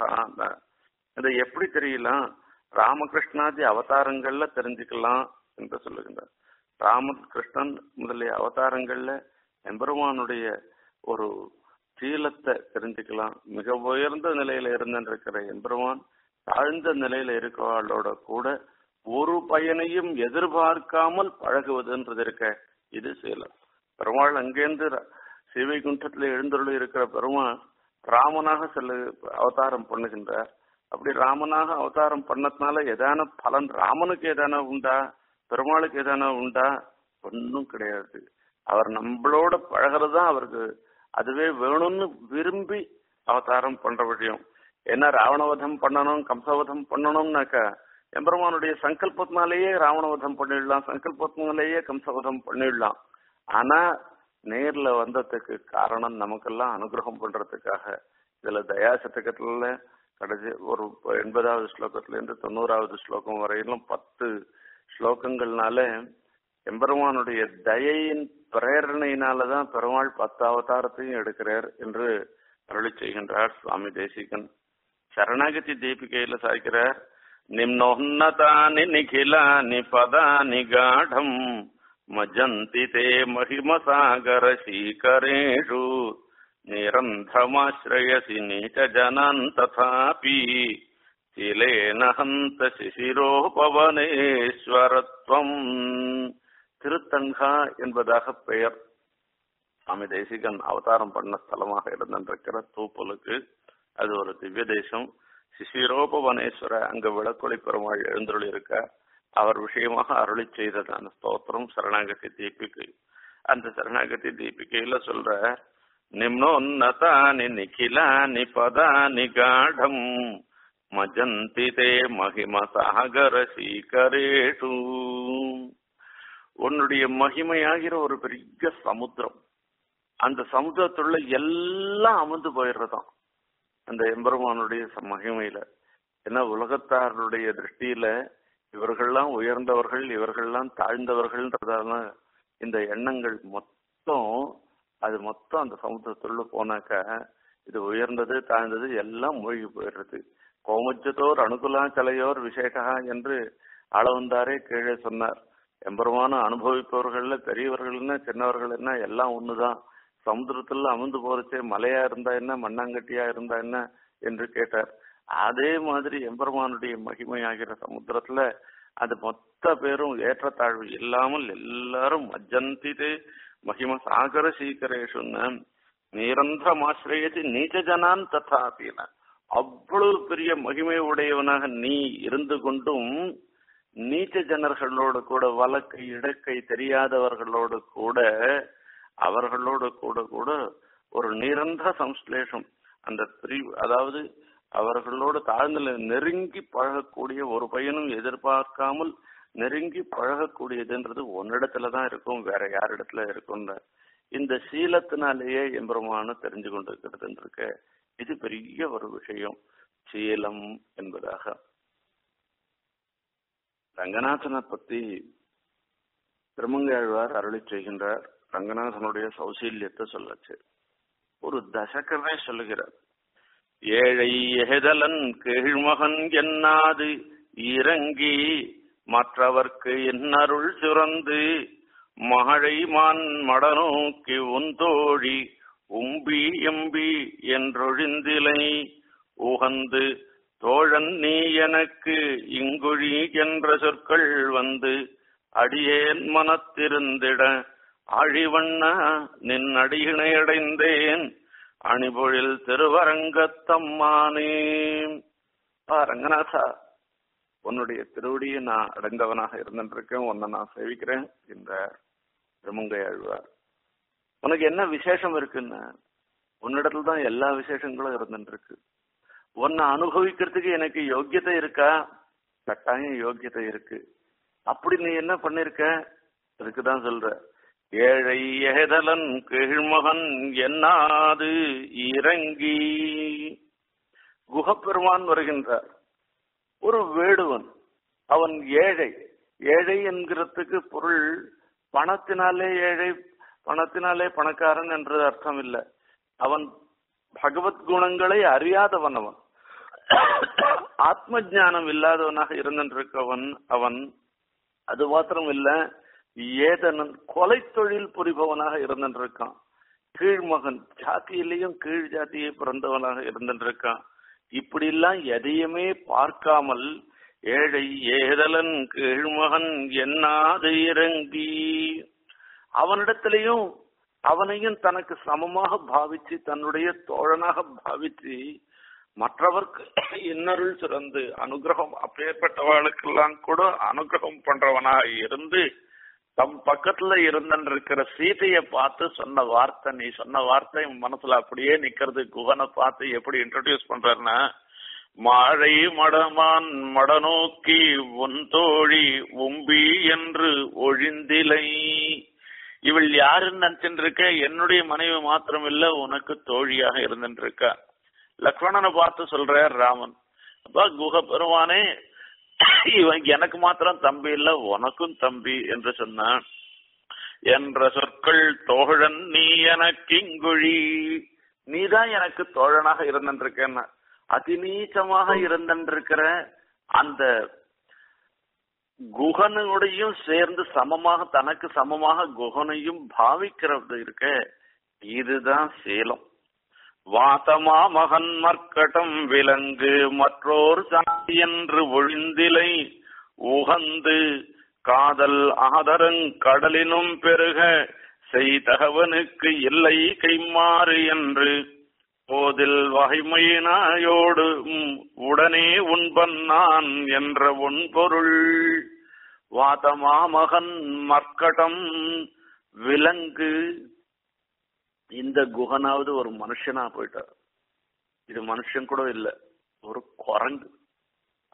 இதை எப்படி தெரியலாம் ராமகிருஷ்ணாதி அவதாரங்கள்ல தெரிஞ்சுக்கலாம் என்று சொல்லுகின்றார் ராமகிருஷ்ணன் முதலிய அவதாரங்கள்ல எம்பெருமானுடைய ஒரு சீலத்தை தெரிஞ்சுக்கலாம் மிக உயர்ந்த நிலையில இருந்திருக்கிற எம்பெருமான் தாழ்ந்த நிலையில இருக்கிறவளோட கூட ஒரு பயனையும் எதிர்பார்க்காமல் பழகுவதுன்றது இருக்க இது சீலம் பெருமாள் அங்கேருந்து சிவைகுண்டத்துல எழுந்தருளி இருக்கிற பெருமாள் ராமனாக செல்லு அவதாரம் பண்ணுகின்றார் அப்படி ராமனாக அவதாரம் பண்ணதுனால ஏதான பலன் ராமனுக்கு ஏதான உண்டா பெருமாளுக்கு ஏதான உண்டா ஒன்றும் கிடையாது அவர் நம்மளோட பழகிறது தான் அவருக்கு அதுவே வேணும்னு விரும்பி அவதாரம் பண்ற விஷயம் என்ன ராவணவதம் பண்ணணும் கம்சவதம் பண்ணணும்னாக்கா எம்பெருமானுடைய சங்கல்பத்தினாலேயே ராவணவதம் பண்ணிடலாம் சங்கல்பத்தினாலேயே கம்சவதம் பண்ணிடலாம் ஆனா நேர்ல வந்ததுக்கு காரணம் நமக்கெல்லாம் அனுகிரகம் பண்றதுக்காக இதுல தயா சதகத்துல கடைசி ஒரு எண்பதாவது ஸ்லோகத்துல இருந்து தொண்ணூறாவது ஸ்லோகம் வரையிலும் பத்து ஸ்லோகங்கள்னால எம்பெருமானுடைய தயையின் பிரேரணையினாலதான் பெருமாள் பத்து அவதாரத்தையும் எடுக்கிறார் என்று அருளி செய்கின்றார் சுவாமி தேசிகன் சரணாகதி தீபிகையில சாய்க்கிறார் நிம்னோன்னதானி நிகிலானி பதானி காடம் மஜந்தி தே மகிமசாகர சீகரேஷு நிரந்தமாசிரயசி நீச்ச ஜனான் ததாபி சிலேன ஹந்த சிசிரோபவனேஸ்வரத்வம் திருத்தங்கா என்பதாக பெயர் சுவாமி தேசிகன் அவதாரம் பண்ண ஸ்தலமாக இருந்திருக்கிற தூப்பலுக்கு அது ஒரு திவ்ய தேசம் சிசிரோபவனேஸ்வர அங்க விளக்கொளி பெருமாள் எழுந்தருளி இருக்க அவர் விஷயமாக அருளி செய்ததான ஸ்தோத்திரம் சரணாகதி தீபிகை அந்த சரணாகதி தீபிகையில சொல்ற நிம்னோன்னதானி நிகிலானி பதானி காடம் மஜந்தி தே மகிம சாகர சீகரேஷு உன்னுடைய மகிமையாகிற ஒரு பெரிய சமுத்திரம் அந்த சமுத்திரத்துள்ள எல்லாம் அமர்ந்து போயிடுறதாம் அந்த எம்பெருமானுடைய ச- மகிமையில ஏன்னா உலகத்தாருடைய திருஷ்டியில இவர்கள்லாம் உயர்ந்தவர்கள் இவர்கள்லாம் தாழ்ந்தவர்கள்ன்றதால இந்த எண்ணங்கள் மொத்தம் அது மொத்தம் அந்த சமுத்திரத்துள்ள போனாக்க இது உயர்ந்தது தாழ்ந்தது எல்லாம் மூழ்கி போயிடுறது கோமச்சத்தோர் அனுகுலாச்சலையோர் விசேஷா என்று அளவந்தாரே கீழே சொன்னார் எம்பெருமான அனுபவிப்பவர்கள்ல பெரியவர்கள் என்ன சின்னவர்கள் என்ன எல்லாம் ஒண்ணுதான் சமுத்திரத்துல அமிர்ந்து போறச்சே மலையா இருந்தா என்ன மண்ணாங்கட்டியா இருந்தா என்ன என்று கேட்டார் அதே மாதிரி எம்பெருமானுடைய மகிமையாகிற சமுத்திரத்துல அது மொத்த பேரும் ஏற்றத்தாழ்வு இல்லாமல் எல்லாரும் மஜ்ஜந்திது மகிம சாகர சீக்கரேஷுன்னு நிரந்தரமாசிரியத்து நீச்ச ஜனான் ததாபின அவ்வளவு பெரிய மகிமை உடையவனாக நீ இருந்து கொண்டும் நீச்ச ஜனர்களோடு கூட வழக்கு இடக்கை தெரியாதவர்களோடு கூட அவர்களோடு கூட கூட ஒரு நிரந்தர சம்ஸ்லேஷம் அந்த பிரிவு அதாவது அவர்களோடு தாழ்ந்த நெருங்கி பழகக்கூடிய ஒரு பையனும் எதிர்பார்க்காமல் நெருங்கி பழகக்கூடியதுன்றது உன்னிடத்துல தான் இருக்கும் வேற யாரிடத்துல இருக்கும்ன்ற இந்த சீலத்தினாலேயே எம்பெருமான தெரிஞ்சு கொண்டிருக்கிறது இருக்க இது பெரிய ஒரு விஷயம் சீலம் என்பதாக ரங்கநாதனை பத்தி திருமங்கையாழ்வார் அருளி செய்கின்றார் ரங்கநாதனுடைய சௌசீல்யத்தை சொல்லச்சு ஒரு தசகமே சொல்லுகிறார் ஏழை எஹதலன் கீழ்மகன் என்னாது இறங்கி மற்றவர்க்கு என்னருள் சுரந்து மழை மான் மடநோக்கி உந்தோழி உம்பி எம்பி என்றொழிந்திலை உகந்து தோழன் நீ எனக்கு இங்குழி என்ற சொற்கள் வந்து அடியேன் மனத்திருந்திட ஆழிவண்ண நின் அடியினை அடைந்தேன் அணிபொழில் திருவரங்கத்தம்மானே ஆ ரங்கநாதா உன்னுடைய திருவடியை நான் அடைந்தவனாக இருந்திருக்கேன் உன்னை நான் சேவிக்கிறேன் இந்த திருமங்கை ஆழ்வார் உனக்கு என்ன விசேஷம் இருக்குன்னு உன்னிடத்துல தான் எல்லா விசேஷங்களும் இருந்துருக்கு உன்னை அனுபவிக்கிறதுக்கு எனக்கு யோக்கியதை இருக்கா கட்டாயம் யோக்கியதை இருக்கு அப்படி நீ என்ன பண்ணிருக்க அதுக்குதான் சொல்ற ஏழை ஏதலன் கீழ்மகன் என்னாது இறங்கி குகப்பெருமான் வருகின்றார் ஒரு வேடுவன் அவன் ஏழை ஏழை என்கிறதுக்கு பொருள் பணத்தினாலே ஏழை பணத்தினாலே பணக்காரன் என்றது அர்த்தம் இல்லை அவன் பகவத் குணங்களை அறியாதவன் அவன் ஆத்ம ஞானம் இல்லாதவனாக இருந்திருக்கவன் அவன் அது மாத்திரம் இல்ல ஏதனன் கொலை தொழில் புரிபவனாக இருந்திருக்கான் கீழ்மகன் ஜாத்தியிலையும் கீழ் ஜாத்தியை பிறந்தவனாக இருந்திருக்கான் இப்படி எல்லாம் எதையுமே பார்க்காமல் ஏழை ஏதலன் கீழ்மகன் என்னாது இறங்கி அவனிடத்திலையும் அவனையும் தனக்கு சமமாக பாவிச்சு தன்னுடைய தோழனாக பாவிச்சு மற்றவர்க்கு இன்னருள் சிறந்து அனுகிரகம் அப்பேற்பட்டவர்களுக்கெல்லாம் கூட அனுகிரகம் பண்றவனாக இருந்து தம் பக்கத்துல இருந்திருக்கிற சீதைய பார்த்து சொன்ன வார்த்தை நீ சொன்ன வார்த்தை என் மனசுல அப்படியே நிக்கிறது குகனை பார்த்து எப்படி இன்ட்ரடியூஸ் பண்றாருன்னா மாழை மடமான் மடநோக்கி உன் தோழி உம்பி என்று ஒழிந்திலை இவள் யாருன்னு நினைச்சுட்டு இருக்க என்னுடைய மனைவி மாத்திரம் இல்ல உனக்கு தோழியாக இருந்துட்டு இருக்கா லக்ஷ்மணனை பார்த்து சொல்றார் ராமன் அப்ப குக பெருமானே இவன் எனக்கு மாத்திரம் தம்பி இல்ல உனக்கும் தம்பி என்று சொன்னான் என்ற சொற்கள் தோழன் நீ எனக்கு இங்குழி நீதான் எனக்கு தோழனாக இருந்திருக்கேன்னா அதிநீச்சமாக இருந்திருக்கிற அந்த குகனுடையும் சேர்ந்து சமமாக தனக்கு சமமாக குகனையும் பாவிக்கிறது இருக்க இதுதான் சேலம் வாதமா மகன் மர்க்கட்டம் விலங்கு மற்றோர் சாதி என்று ஒழிந்திலை உகந்து காதல் ஆதரங் கடலினும் பெருக செய்தகவனுக்கு இல்லை கைமாறு என்று போதில் வகைமையினாயோடு உம் உடனே உண்பன் நான் என்ற உன் பொருள் வாதமா மகன் மர்க்கடம் விலங்கு இந்த குகனாவது ஒரு மனுஷனா போயிட்டார் இது மனுஷன் கூட இல்ல ஒரு குரங்கு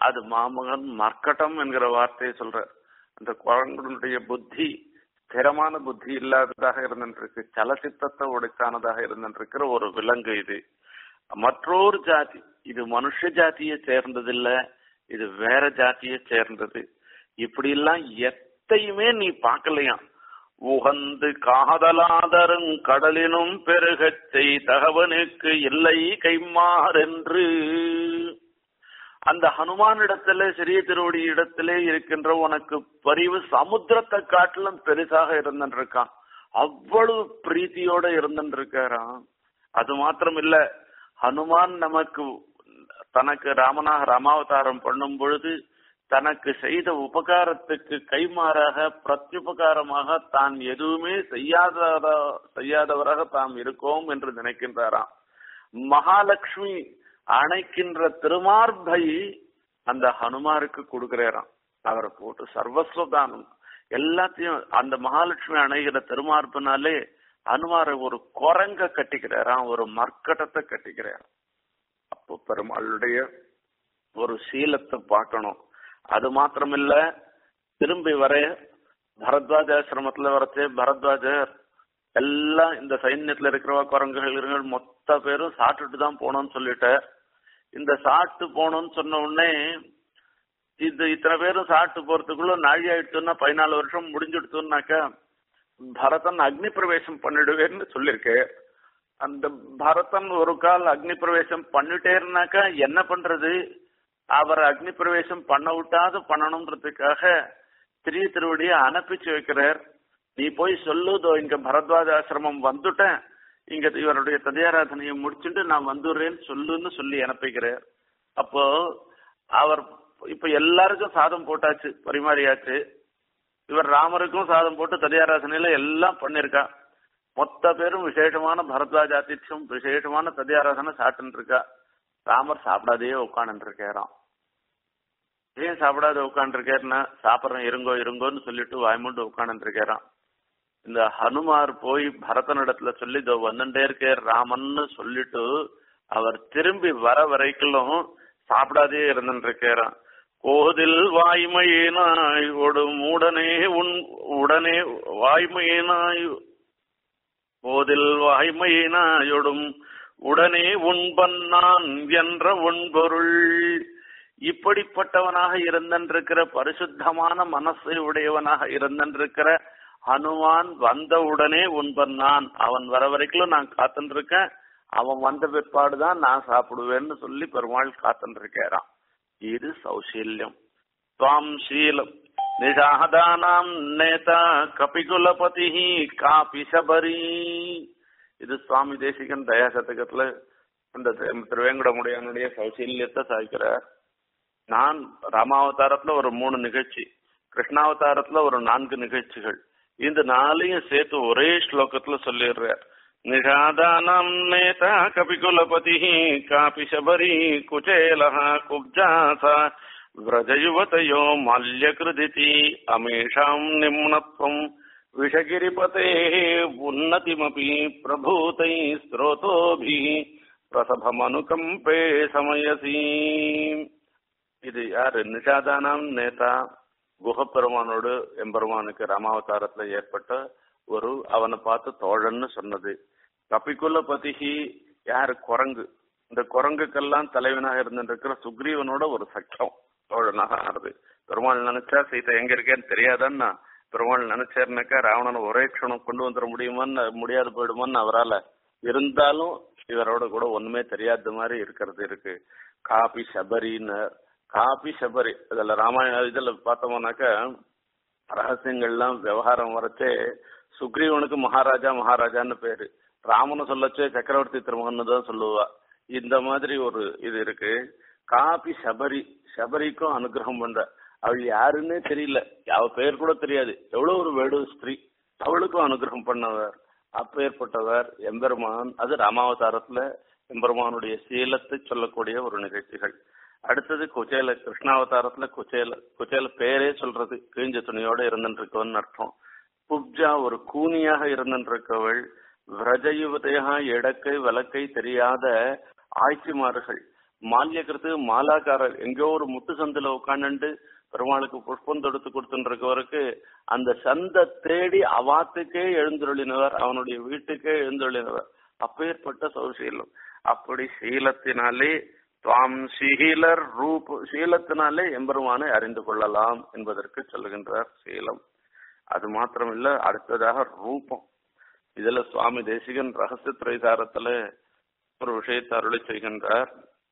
அது மாமகன் மர்க்கட்டம் என்கிற வார்த்தையை சொல்ற அந்த குரங்களுடைய புத்தி ஸ்திரமான புத்தி இல்லாததாக இருந்துருக்கு சலசித்தத்தை உடைத்தானதாக இருந்துருக்கிற ஒரு விலங்கு இது மற்றொரு ஜாதி இது மனுஷ ஜாதியை சேர்ந்ததில்ல இது வேற ஜாதியை சேர்ந்தது இப்படி எல்லாம் எத்தையுமே நீ பார்க்கலையாம் உகந்து காதலாதரும் கடலினும் பெருகச் செய் தகவனுக்கு இல்லை கைமாறென்று அந்த ஹனுமான் இடத்துல சிறிய திருவடி இடத்திலே இருக்கின்ற உனக்கு பரிவு சமுத்திரத்தை காட்டிலும் பெருசாக இருந்துருக்கான் அவ்வளவு பிரீத்தியோட இருந்துருக்காராம் அது மாத்திரம் இல்ல ஹனுமான் நமக்கு தனக்கு ராமனாக ராமாவதாரம் பண்ணும் பொழுது தனக்கு செய்த உபகாரத்துக்கு கைமாறாக பிரத்யுபகாரமாக தான் எதுவுமே செய்யாத செய்யாதவராக தாம் இருக்கோம் என்று நினைக்கின்றாராம் மகாலட்சுமி அணைக்கின்ற திருமார்பை அந்த ஹனுமாருக்கு கொடுக்கிறாராம் அவரை போட்டு சர்வஸ்வதானம் எல்லாத்தையும் அந்த மகாலட்சுமி அணைகிற திருமார்பினாலே அனுமாரை ஒரு குரங்க கட்டிக்கிறாராம் ஒரு மர்க்கட்டத்தை கட்டிக்கிறாராம் அப்போ பெருமாளுடைய ஒரு சீலத்தை பார்க்கணும் அது மாத்திரமில்ல திரும்பி வர பரத்வாஜ ஆசிரமத்துல வரச்சே பரத்வாஜர் எல்லாம் இந்த சைன்யத்துல இருக்கிறவா குரங்குகள் மொத்த பேரும் சாப்பிட்டுட்டு தான் போகணும்னு சொல்லிட்டார் இந்த சாப்பிட்டு போகணும்னு சொன்ன உடனே இது இத்தனை பேரும் சாப்பிட்டு போறதுக்குள்ள நாழி ஆயிடுச்சுன்னா பதினாலு வருஷம் முடிஞ்சுடுத்துனாக்கா பரதன் அக்னி பிரவேசம் பண்ணிடுவேன்னு சொல்லியிருக்கேன் அந்த பரதன் ஒரு கால் அக்னி பிரவேசம் பண்ணிட்டேருனாக்கா என்ன பண்றது அவர் அக்னி பிரவேசம் பண்ண விட்டாது பண்ணணும்ன்றதுக்காக திரிய திருவடியை அனுப்பிச்சு வைக்கிறார் நீ போய் சொல்லுதோ இங்க பரத்வாஜ ஆசிரமம் வந்துட்டேன் இங்க இவருடைய ததியாராதனையை முடிச்சுட்டு நான் வந்துடுறேன்னு சொல்லுன்னு சொல்லி அனுப்பிக்கிறார் அப்போ அவர் இப்ப எல்லாருக்கும் சாதம் போட்டாச்சு பரிமாறியாச்சு இவர் ராமருக்கும் சாதம் போட்டு ததியாராதனையில எல்லாம் பண்ணிருக்கா மொத்த பேரும் விசேஷமான பரத்வாஜ ஆதித்யம் விசேஷமான ததியாராதனை சாப்பிட்டு இருக்கா ராமர் சாப்பிடாதே உட்காந்து இருக்காராம் ஏன் சாப்பிடாத உட்காந்து இருக்காருன்னா சாப்பிட்றேன் இருங்கோ இருங்கோன்னு சொல்லிட்டு வாய்மூண்டு உட்காந்து இருக்காராம் இந்த ஹனுமார் போய் பரதனிடத்துல சொல்லி இதோ வந்துட்டே இருக்கே ராமன்னு சொல்லிட்டு அவர் திரும்பி வர வரைக்கும் சாப்பிடாதே இருந்துட்டு இருக்காராம் கோதில் வாய்மையினாய் ஒடும் உடனே உன் உடனே வாய்மையினாய் கோதில் வாய்மையினாயொடும் உடனே உண்பன் நான் என்ற உண்பொருள் இப்படிப்பட்டவனாக இருந்திருக்கிற பரிசுத்தமான மனசை உடையவனாக இருந்திருக்கிற ஹனுமான் வந்த உடனே உண்பன் நான் அவன் வர வரைக்கும் நான் காத்துட்டு இருக்கேன் அவன் வந்த பிற்பாடுதான் நான் சாப்பிடுவேன்னு சொல்லி பெருமாள் காத்துட்டு இருக்காராம் இது சௌசீல்யம் துவாம் சீலம் நிஷாதானாம் நேதா கபிகுலபதி காபி சபரி இது சுவாமி தேசிகன் தயா சதகத்துல அந்த திருவேங்கடமுடையானுடைய சௌசீல்யத்தை சாய்க்கிறார் நான் ராமாவதாரத்துல ஒரு மூணு நிகழ்ச்சி கிருஷ்ணாவதாரத்துல ஒரு நான்கு நிகழ்ச்சிகள் இந்த நாளையும் சேர்த்து ஒரே ஸ்லோகத்துல சொல்லிடுறார் நிஷாதானம் நேதா கபிகுலபதி காபி சபரி குச்சேலஹ குப்ஜாசா व्रजयुवतयो माल्यकृदिति अमेषाम् निम्नत्वम् विषगिरिपतेः उन्नतिमपि प्रभूतैः स्रोतोभिः प्रसभमनुकम्पे समयसी இது யாரு நிஷாதானாம் நேதா குகப்பெருமானோடு எம்பெருமானுக்கு ராமாவதாரத்துல ஏற்பட்ட ஒரு அவனை பார்த்து தோழன்னு சொன்னது கபிகுல பதிகி யாரு குரங்கு இந்த குரங்குக்கெல்லாம் தலைவனாக இருந்துருக்கிற சுக்ரீவனோட ஒரு சட்டம் தோழனாக ஆறுது பெருமாள் நினைச்சா சீதை எங்க இருக்கேன்னு தெரியாதன்னா பெருமாள் நினைச்சாருனாக்கா ராவணனை ஒரே க்ஷணம் கொண்டு வந்துட முடியுமான்னு முடியாது போயிடுமான்னு அவரால் இருந்தாலும் இவரோட கூட ஒண்ணுமே தெரியாத மாதிரி இருக்கிறது இருக்கு காபி சபரின்னு காபி சபரி இதுல ராமாயண இதுல பார்த்தோம்னாக்கா ரகசியங்கள்லாம் விவகாரம் வரச்சே சுக்ரீவனுக்கு மகாராஜா மகாராஜான்னு பேரு ராமனை சொல்லச்சே சக்கரவர்த்தி திருமகன் தான் சொல்லுவா இந்த மாதிரி ஒரு இது இருக்கு காபி சபரி சபரிக்கும் அனுகிரகம் பண்ற அவள் யாருன்னே தெரியல அவ பேர் கூட தெரியாது எவ்வளவு ஒரு வேடு ஸ்திரீ அவளுக்கும் அனுகிரகம் பண்ணவர் அப்பேற்பட்டவர் எம்பெருமான் அது ராமாவதாரத்துல எம்பெருமானுடைய சீலத்தை சொல்லக்கூடிய ஒரு நிகழ்ச்சிகள் அடுத்தது குச்சேல கிருஷ்ணாவதாரத்துல குச்சேல குச்சேல பேரே சொல்றது கிழிஞ்ச துணியோட இருந்துருக்கவன் அர்த்தம் புப்ஜா ஒரு கூனியாக இருந்துருக்கவள் விரஜயுவதையாக இடக்கை விளக்கை தெரியாத ஆய்ச்சிமார்கள் மால்யக்கிறது மாலாக்காரர் எங்கேயோ ஒரு முட்டு சந்தில உட்காந்துட்டு பெருமாளுக்கு புஷ்பம் தொடுத்து கொடுத்துருக்கவருக்கு அந்த சந்தை தேடி அவாத்துக்கே எழுந்தருளினவர் அவனுடைய வீட்டுக்கே எழுந்தருளினவர் அப்பேற்பட்ட சௌசீலம் அப்படி சீலத்தினாலே துவாம் சீலர் ரூப சீலத்தினாலே எம்பெருமானை அறிந்து கொள்ளலாம் என்பதற்கு சொல்லுகின்றார் சீலம் அது மாத்திரமில்ல அடுத்ததாக ரூபம் இதுல சுவாமி தேசிகன் ரகசிய திரைசாரத்துல ஒரு விஷயத்தை அருளி செய்கின்றார்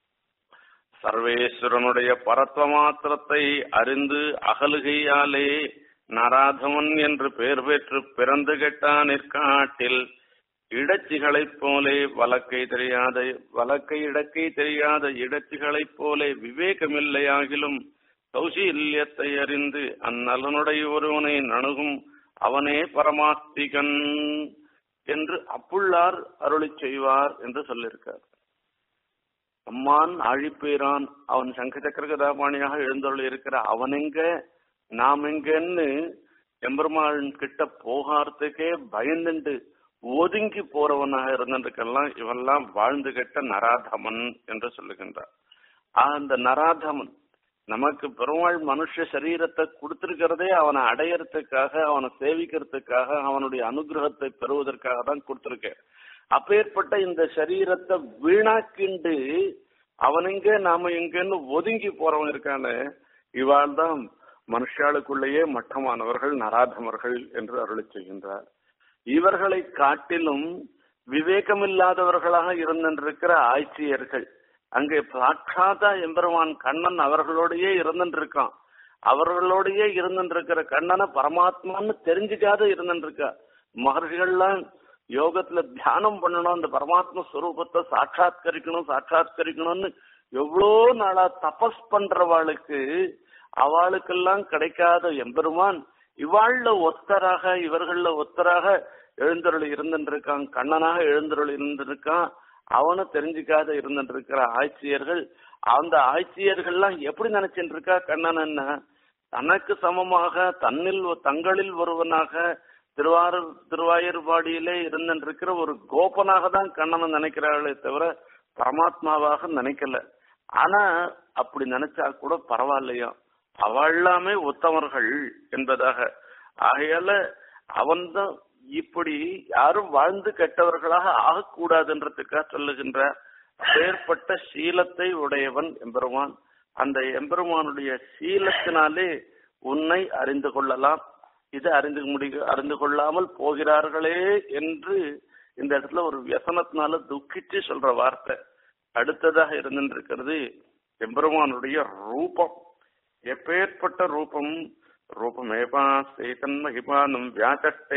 சர்வேஸ்வரனுடைய பரத்வ மாத்திரத்தை அறிந்து அகலுகையாலே நராதமன் என்று பெயர் பெற்று பிறந்து கெட்டான் நிற்காட்டில் இடச்சிகளைப் போலே வழக்கை தெரியாத வழக்கை இடக்கை தெரியாத இடச்சிகளைப் போலே விவேகமில்லையாகிலும் கௌசீல்யத்தை அறிந்து அந்நலனுடைய ஒருவனை நணுகும் அவனே பரமாஸ்திகன் என்று அப்புள்ளார் அருளி செய்வார் என்று சொல்லியிருக்கார் அம்மான் ஆழிப்பேரான் அவன் சங்க சக்கர கதாபாணியாக எழுந்தருள் இருக்கிற அவன் எங்க நாம் எங்கன்னு எம்பெருமான் கிட்ட போகாததுக்கே பயந்துண்டு ஒதுங்கி போறவனாக இருந்திருக்கெல்லாம் இவெல்லாம் வாழ்ந்து கெட்ட நராதமன் என்று சொல்லுகின்றார் அந்த நராதமன் நமக்கு பெருமாள் மனுஷ சரீரத்தை கொடுத்திருக்கிறதே அவனை அடையறதுக்காக அவனை சேவிக்கிறதுக்காக அவனுடைய அனுகிரகத்தை பெறுவதற்காக தான் கொடுத்திருக்கேன் அப்பேற்பட்ட இந்த சரீரத்தை வீணாக்கிண்டு அவன் எங்க நாம எங்கன்னு ஒதுங்கி போறவன் இருக்கானே இவாள் தான் மனுஷாளுக்குள்ளேயே மட்டமானவர்கள் நராதமர்கள் என்று அருளி செய்கின்றார் இவர்களை காட்டிலும் விவேகமில்லாதவர்களாக இருந்திருக்கிற ஆட்சியர்கள் அங்கே சாட்சாதா எம்பெருமான் கண்ணன் அவர்களோடயே இருந்துருக்கான் அவர்களோடயே இருந்துருக்கிற கண்ணனை பரமாத்மான்னு தெரிஞ்சுக்காத இருந்துருக்கா மகர்ஷிகள்லாம் யோகத்துல தியானம் பண்ணணும் அந்த பரமாத்ம ஸ்வரூபத்தை சாட்சாத்கரிக்கணும் சாட்சாத்கரிக்கணும்னு எவ்வளோ நாளா தபஸ் பண்றவாளுக்கு அவளுக்கெல்லாம் கிடைக்காத எம்பெருமான் இவாழ்ல ஒத்தராக இவர்கள்ல ஒத்தராக எழுந்தருள் இருந்துருக்கான் கண்ணனாக எழுந்தருள் இருந்திருக்கான் அவனை தெரிஞ்சுக்காத இருந்துட்டு இருக்கிற ஆட்சியர்கள் அந்த ஆட்சியர்கள்லாம் எப்படி நினைச்சிட்டு இருக்கா கண்ணன் என்ன தனக்கு சமமாக தன்னில் தங்களில் ஒருவனாக திருவாரூர் திருவாயூர்பாடியிலே இருந்திருக்கிற ஒரு கோபனாக தான் கண்ணனை நினைக்கிறார்களே தவிர பரமாத்மாவாக நினைக்கல ஆனா அப்படி நினைச்சா கூட பரவாயில்லையா அவள்லாமே உத்தமர்கள் என்பதாக ஆகையால அவன்தான் இப்படி யாரும் வாழ்ந்து கெட்டவர்களாக ஆகக்கூடாதுன்றதுக்காக சொல்லுகின்ற அப்பேற்பட்ட சீலத்தை உடையவன் எம்பெருமான் அந்த எம்பெருமானுடைய சீலத்தினாலே உன்னை அறிந்து கொள்ளலாம் இது அறிந்து முடிக அறிந்து கொள்ளாமல் போகிறார்களே என்று இந்த இடத்துல ஒரு வியசனத்தினால துக்கிச்சு சொல்ற வார்த்தை அடுத்ததாக இருந்திருக்கிறது எம்பெருமானுடைய ரூபம் எப்பேற்பட்ட ரூபம் ரூபமேபா சேதன் மகிமானம் வியாச்சட்டே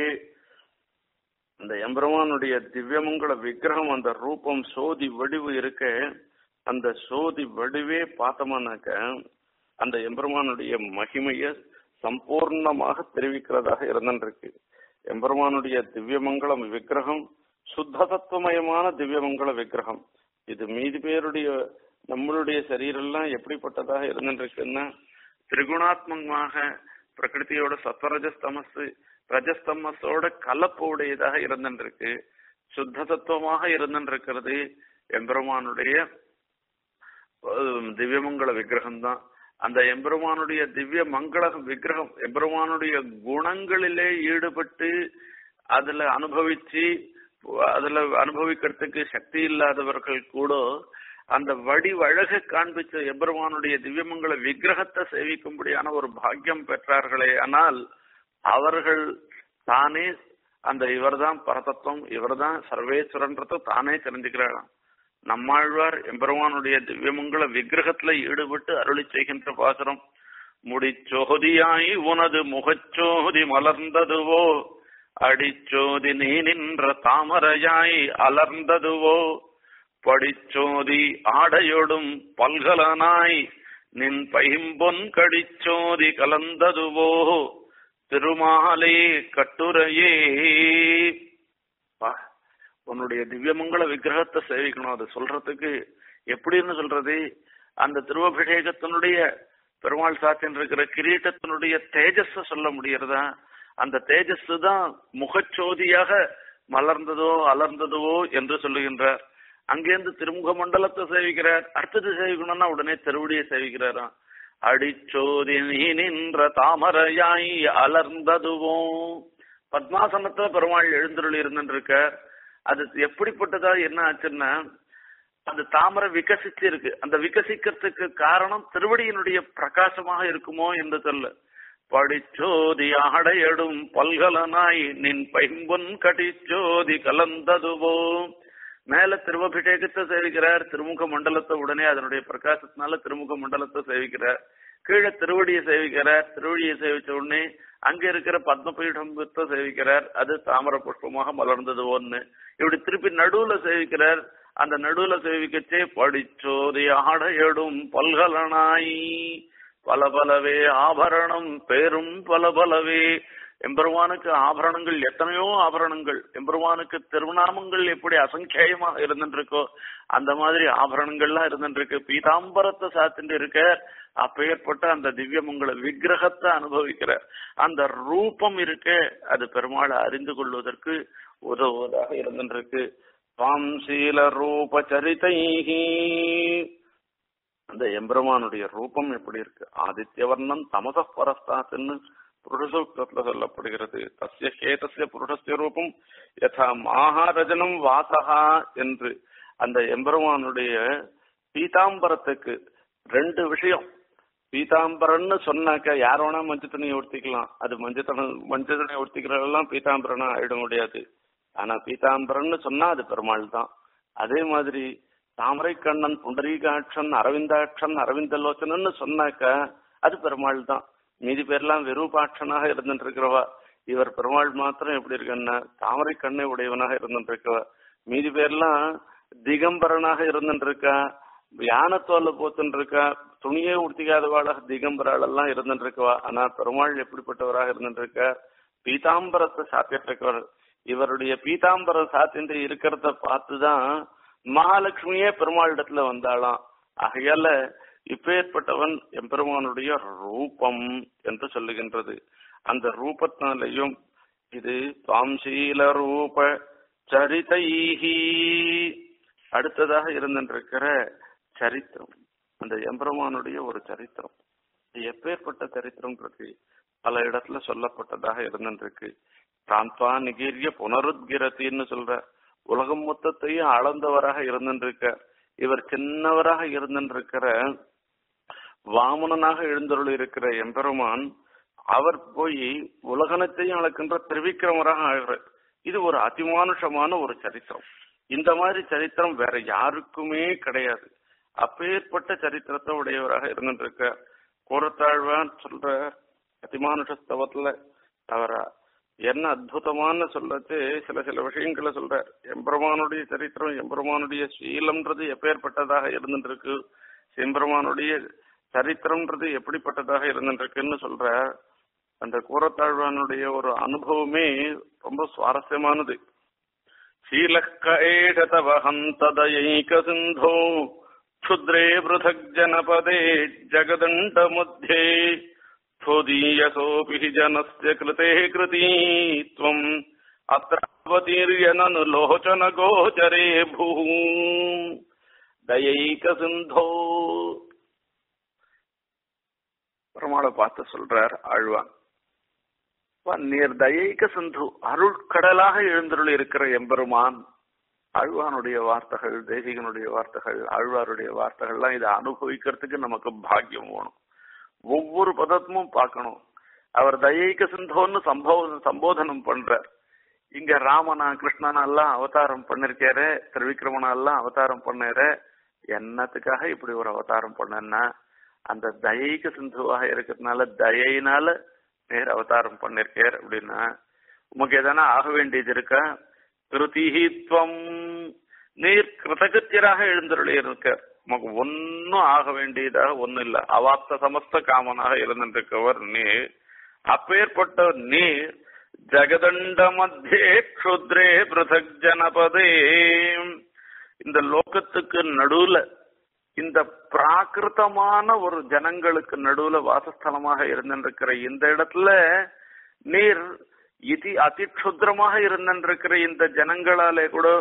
அந்த எம்பெருமானுடைய திவ்யமங்கள விக்கிரகம் அந்த ரூபம் சோதி வடிவு இருக்க அந்த சோதி வடிவே பார்த்தோம்னாக்க அந்த எம்பெருமானுடைய மகிமைய சம்பூர்ணமாக தெரிவிக்கிறதாக இருந்திருக்கு எம்பெருமானுடைய திவ்யமங்கலம் விக்கிரகம் சுத்த தத்துவமயமான திவ்யமங்கள விக்கிரகம் இது மீதி பேருடைய நம்மளுடைய சரீரெல்லாம் எப்படிப்பட்டதாக இருந்துருக்குன்னா திரிகுணாத்மகமாக பிரகிருதியோட சத்வரஜஸ்தமஸ் ரஜஸ்தமஸோட கலப்பு உடையதாக இருந்துருக்கு சுத்த தத்துவமாக இருந்துருக்கிறது எம்பெருமானுடைய திவ்யமங்கள விக்கிரகம் தான் அந்த எம்பெருமானுடைய திவ்ய மங்கள விக்கிரகம் எம்பெருமானுடைய குணங்களிலே ஈடுபட்டு அதுல அனுபவிச்சு அதுல அனுபவிக்கிறதுக்கு சக்தி இல்லாதவர்கள் கூட அந்த வடிவழக காண்பிச்ச எம்பெருமானுடைய திவ்யமங்கள விக்கிரகத்தை சேவிக்கும்படியான ஒரு பாக்கியம் பெற்றார்களே ஆனால் அவர்கள் தானே அந்த இவர்தான் பரதத்துவம் இவர்தான் சர்வேஸ்வரன்றத தானே தெரிஞ்சுக்கிறாராம் நம்மாழ்வார் எம்பெருமானுடைய திவ்யமங்கள விக்கிரகத்துல ஈடுபட்டு அருளி செய்கின்ற பாசுரம் முடிச்சோதியாய் உனது முகச்சோதி மலர்ந்ததுவோ அடிச்சோதி நீ நின்ற தாமரையாய் அலர்ந்ததுவோ படிச்சோதி ஆடையொடும் பல்கலனாய் நின் பைம்பொன் கடிச்சோதி கலந்ததுவோ திருமாலே கட்டுரையே உன்னுடைய திவ்யமங்கள விக்கிரகத்தை சேவிக்கணும் அது சொல்றதுக்கு எப்படின்னு சொல்றது அந்த திருவபிஷேகத்தினுடைய பெருமாள் சாத்தின் இருக்கிற கிரீட்டத்தினுடைய தேஜஸ் சொல்ல முடியறதா அந்த தேஜஸ் தான் முகச்சோதியாக மலர்ந்ததோ அலர்ந்ததோ என்று சொல்லுகின்றார் அங்கேருந்து திருமுக மண்டலத்தை சேவிக்கிறார் அடுத்தது சேவிக்கணும்னா உடனே திருவடியை சேவிக்கிறாராம் அடிச்சோதி நீ நின்ற தாமரையாய் அலர்ந்ததுவோ பத்மாசனத்துல பெருமாள் எழுந்தருள் இருந்துருக்க அது எப்படிப்பட்டதா என்ன ஆச்சுன்னா அந்த தாமரை விகசிச்சு இருக்கு அந்த விகசிக்கிறதுக்கு காரணம் திருவடியினுடைய பிரகாசமாக இருக்குமோ என்று சொல்ல படிச்சோதி ஆடையடும் பல்கலனாய் நின் பைம்பொன் கடிச்சோதி கலந்ததுவோ மேல திருவபிஷேகத்தை சேவிக்கிறார் திருமுக மண்டலத்தை உடனே அதனுடைய பிரகாசத்தினால திருமுக மண்டலத்தை சேவிக்கிறார் கீழே திருவடியை சேவிக்கிறார் திருவடியை சேவிச்ச உடனே அங்க இருக்கிற பத்மபீடத்தை சேவிக்கிறார் அது தாமர புஷ்பமாக மலர்ந்தது ஒண்ணு இப்படி திருப்பி நடுவுல சேவிக்கிறார் அந்த நடுவுல சேவிக்கச்சே படிச்சோதி ஆடையடும் பல்கலனாய் பல பலவே ஆபரணம் பேரும் பல பலவே எம்பெருமானுக்கு ஆபரணங்கள் எத்தனையோ ஆபரணங்கள் எம்பெருமானுக்கு திருநாமங்கள் எப்படி அசங்கேயமாக இருந்துருக்கோ அந்த மாதிரி ஆபரணங்கள்லாம் இருந்துருக்கு பீதாம்பரத்தை சாத்திட்டு இருக்க அப்பேற்பட்ட அந்த திவ்யமங்கள விக்கிரகத்தை அனுபவிக்கிற அந்த ரூபம் இருக்கே அது பெருமாளை அறிந்து கொள்வதற்கு உதவுவதாக இருந்துருக்கு பாம் சீல ரூப சரிதைஹி அந்த எம்பெருமானுடைய ரூபம் எப்படி இருக்கு ஆதித்யவர்ணம் தமச பரஸ்தாத்துன்னு புருஷசூக்தத்துல சொல்லப்படுகிறது தஸ்ய ஹேதஸ்ய புருஷஸ்ய ரூபம் யதா மாகாரஜனம் வாசகா என்று அந்த எம்பெருமானுடைய பீதாம்பரத்துக்கு ரெண்டு விஷயம் பீதாம்பரம்னு சொன்னாக்க யார் வேணா மஞ்சள் தண்ணியை உடுத்திக்கலாம் அது மஞ்சள் தண்ணி மஞ்சள் தண்ணியை உடுத்திக்கிறதெல்லாம் பீதாம்பரனா ஆயிட முடியாது ஆனா பீதாம்பரம்னு சொன்னா அது பெருமாள் தான் அதே மாதிரி தாமரை கண்ணன் புண்டரீகாட்சன் அரவிந்தாட்சன் அரவிந்தலோச்சனன்னு சொன்னாக்க அது பெருமாள் தான் மீதி பேர்லாம் விரூபாட்சனாக இருந்துட்டு இருக்கிறவா இவர் பெருமாள் மாத்திரம் எப்படி இருக்குன்னா தாமரை கண்ணை உடையவனாக இருந்துட்டு இருக்கவா மீதி பேர்லாம் திகம்பரனாக இருந்துட்டு இருக்கா யானத்தோல்ல போத்துட்டு இருக்கா துணியே உடுத்திக்காதவாளாக திகம்பராள் எல்லாம் இருந்துட்டு இருக்கவா ஆனா பெருமாள் எப்படிப்பட்டவராக இருந்துட்டு இருக்கா பீதாம்பரத்தை சாத்திட்டு இருக்கவர் இவருடைய பீதாம்பரம் சாத்திட்டு இருக்கிறத பார்த்துதான் மகாலட்சுமியே பெருமாளிடத்துல வந்தாளாம் ஆகையால இப்பேற்பட்டவன் எம்பெருமானுடைய ரூபம் என்று சொல்லுகின்றது அந்த ரூபத்தினாலையும் இது தாம்சீல ரூப சரிதைஹி அடுத்ததாக இருந்திருக்கிற சரித்திரம் அந்த எம்பெருமானுடைய ஒரு சரித்திரம் இது எப்பேற்பட்ட சரித்திரம்ன்றது பல இடத்துல சொல்லப்பட்டதாக இருந்திருக்கு பிராந்தா நிகீரிய புனருத்கிரத்தின்னு சொல்ற உலகம் மொத்தத்தையும் அளந்தவராக இருந்திருக்க இவர் சின்னவராக இருந்திருக்கிற வாமனனாக எழுந்தருள் இருக்கிற எம்பெருமான் அவர் போய் உலகனத்தையும் அளக்கின்ற திருவிக்கிரமராக ஆகிறார் இது ஒரு அதிமானுஷமான ஒரு சரித்திரம் இந்த மாதிரி சரித்திரம் வேற யாருக்குமே கிடையாது அப்பேற்பட்ட சரித்திரத்தை உடையவராக இருந்துட்டு கூறத்தாழ்வான் சொல்ற அதிமானுஷஸ்தவத்துல அவர் என்ன அற்புதமான சொல்லச்சு சில சில விஷயங்களை சொல்றார் எம்பெருமானுடைய சரித்திரம் எம்பெருமானுடைய சீலம்ன்றது எப்பேற்பட்டதாக இருந்துருக்கு எம்பெருமானுடைய சரித்திரம்ன்றது எப்படிப்பட்டதாக இருந்துருக்குன்னு சொல்ற அந்த கூறத்தாழ்வானுடைய ஒரு அனுபவமே ரொம்ப சுவாரஸ்யமானது शीलःकैषतवहन्तदयैक सिन्धो क्षुद्रे पृथक् जनपदे जगदण्डमध्ये त्वदीयसोऽपि हि जनस्य कृते कृती त्वम् अत्रावतीर्य ननु लोचनगोचरे भूः दयैकसिन्धो பெருமாளை பார்த்து சொல்றார் ஆழ்வான் நீர் தயைக்க சிந்து அருட்கடலாக எழுந்தருள் இருக்கிற எம்பெருமான் ஆழ்வானுடைய வார்த்தைகள் தேசிகனுடைய வார்த்தைகள் ஆழ்வாருடைய வார்த்தைகள்லாம் இதை அனுபவிக்கிறதுக்கு நமக்கு பாக்கியம் வேணும் ஒவ்வொரு பதத்தமும் பார்க்கணும் அவர் தயைக்க சிந்தோன்னு சம்பவ சம்போதனம் பண்றார் இங்க ராமனா கிருஷ்ணனா எல்லாம் அவதாரம் பண்ணிருக்காரு திருவிக்கிரமனா எல்லாம் அவதாரம் பண்ணாரு என்னத்துக்காக இப்படி ஒரு அவதாரம் பண்ணன்னா அந்த தயைக்கு சிந்துவாக இருக்கிறதுனால தயையினால நேர் அவதாரம் பண்ணிருக்கார் அப்படின்னா உமக்கு எதனா ஆக வேண்டியது இருக்கா கிருதிஹித்வம் நீர் கிருதகத்தியராக எழுந்தருளி இருக்கார் உமக்கு ஒன்னும் ஆக வேண்டியதாக ஒன்னும் இல்ல அவாப்த சமஸ்த காமனாக இருந்திருக்கவர் நீர் அப்பேற்பட்ட நீர் ஜெகதண்ட மத்தியே க்ஷுத்ரே பிருதக் ஜனபதே இந்த லோகத்துக்கு நடுவுல இந்த பிராகிருத்தமான ஒரு ஜனங்களுக்கு நடுவுல வாசஸ்தலமாக இருந்திருக்கிற இந்த இடத்துல நீர் இதி அதிக்ஷுத்ரமாக இருந்திருக்கிற இந்த ஜனங்களாலே கூட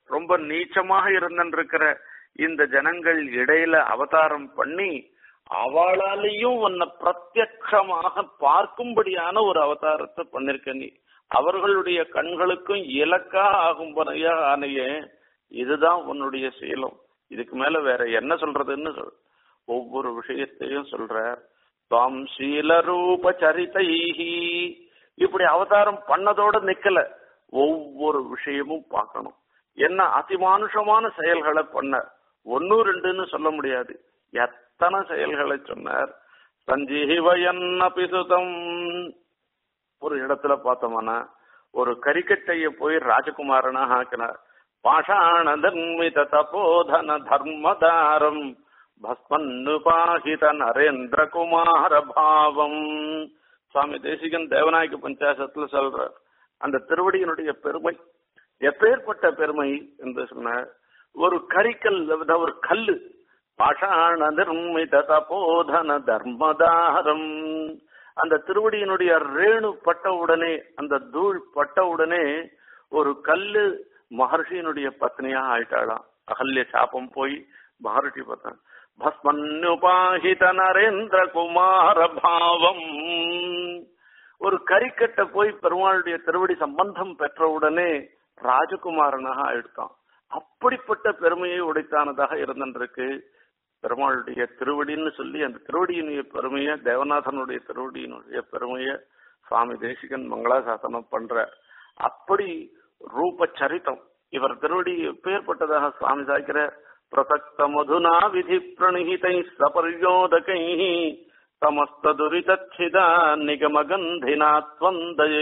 ரொம்ப நீச்சமாக இருந்திருக்கிற இந்த ஜனங்கள் இடையில அவதாரம் பண்ணி அவளாலேயும் உன்னை பிரத்யட்சமாக பார்க்கும்படியான ஒரு அவதாரத்தை பண்ணிருக்க நீ அவர்களுடைய கண்களுக்கும் இலக்கா ஆகும்படியா ஆனையே இதுதான் உன்னுடைய சீலம் இதுக்கு மேல வேற என்ன சொல்றதுன்னு சொல் ஒவ்வொரு விஷயத்தையும் சொல்ற தாம் சீலரூப சரிதைஹி இப்படி அவதாரம் பண்ணதோட நிக்கல ஒவ்வொரு விஷயமும் பார்க்கணும் என்ன அதிமானுஷமான செயல்களை பண்ண ஒன்னு ரெண்டுன்னு சொல்ல முடியாது எத்தனை செயல்களை சொன்னார் சஞ்சீவயன் அபிசுதம் ஒரு இடத்துல பார்த்தோம்னா ஒரு கரிக்கட்டைய போய் ராஜகுமாரனாக ஆக்கினார் பாஷாண தர்மித தபோதன தர்மதாரம் பஸ்மன்னுபாகித நரேந்திர குமார பாவம் சுவாமி தேசிகன் தேவநாயக பஞ்சாசத்துல சொல்றார் அந்த திருவடியினுடைய பெருமை எப்பேற்பட்ட பெருமை என்று சொன்ன ஒரு கரிக்கல் ஒரு கல்லு பாஷாண நிர்மித தபோதன தர்மதாரம் அந்த திருவடியினுடைய ரேணு பட்ட உடனே அந்த தூள் பட்ட உடனே ஒரு கல்லு மகர்ஷியினுடைய பத்னியா ஆயிட்டாளாம் அகல்ய சாபம் போய் மகர்ஷி பார்த்தான் பஸ்மன்னுபாகித நரேந்திர குமார பாவம் ஒரு கரிக்கட்டை போய் பெருமாளுடைய திருவடி சம்பந்தம் பெற்றவுடனே ராஜகுமாரனாக ஆயிடுத்தான் அப்படிப்பட்ட பெருமையை உடைத்தானதாக இருந்திருக்கு பெருமாளுடைய திருவடின்னு சொல்லி அந்த திருவடியினுடைய பெருமைய தேவநாதனுடைய திருவடியினுடைய பெருமைய சுவாமி தேசிகன் மங்களாசாசனம் பண்ற அப்படி ரூப சரித்தம் இவர் திருவடி எப்பேற்பட்டதாக சுவாமி சாய்க்கிற பிரசக்த மதுனா விதி பிரணிகிதை சபர்யோதகை சமஸ்த துரிதச்சிதா நிகமகந்தினா துவந்தயே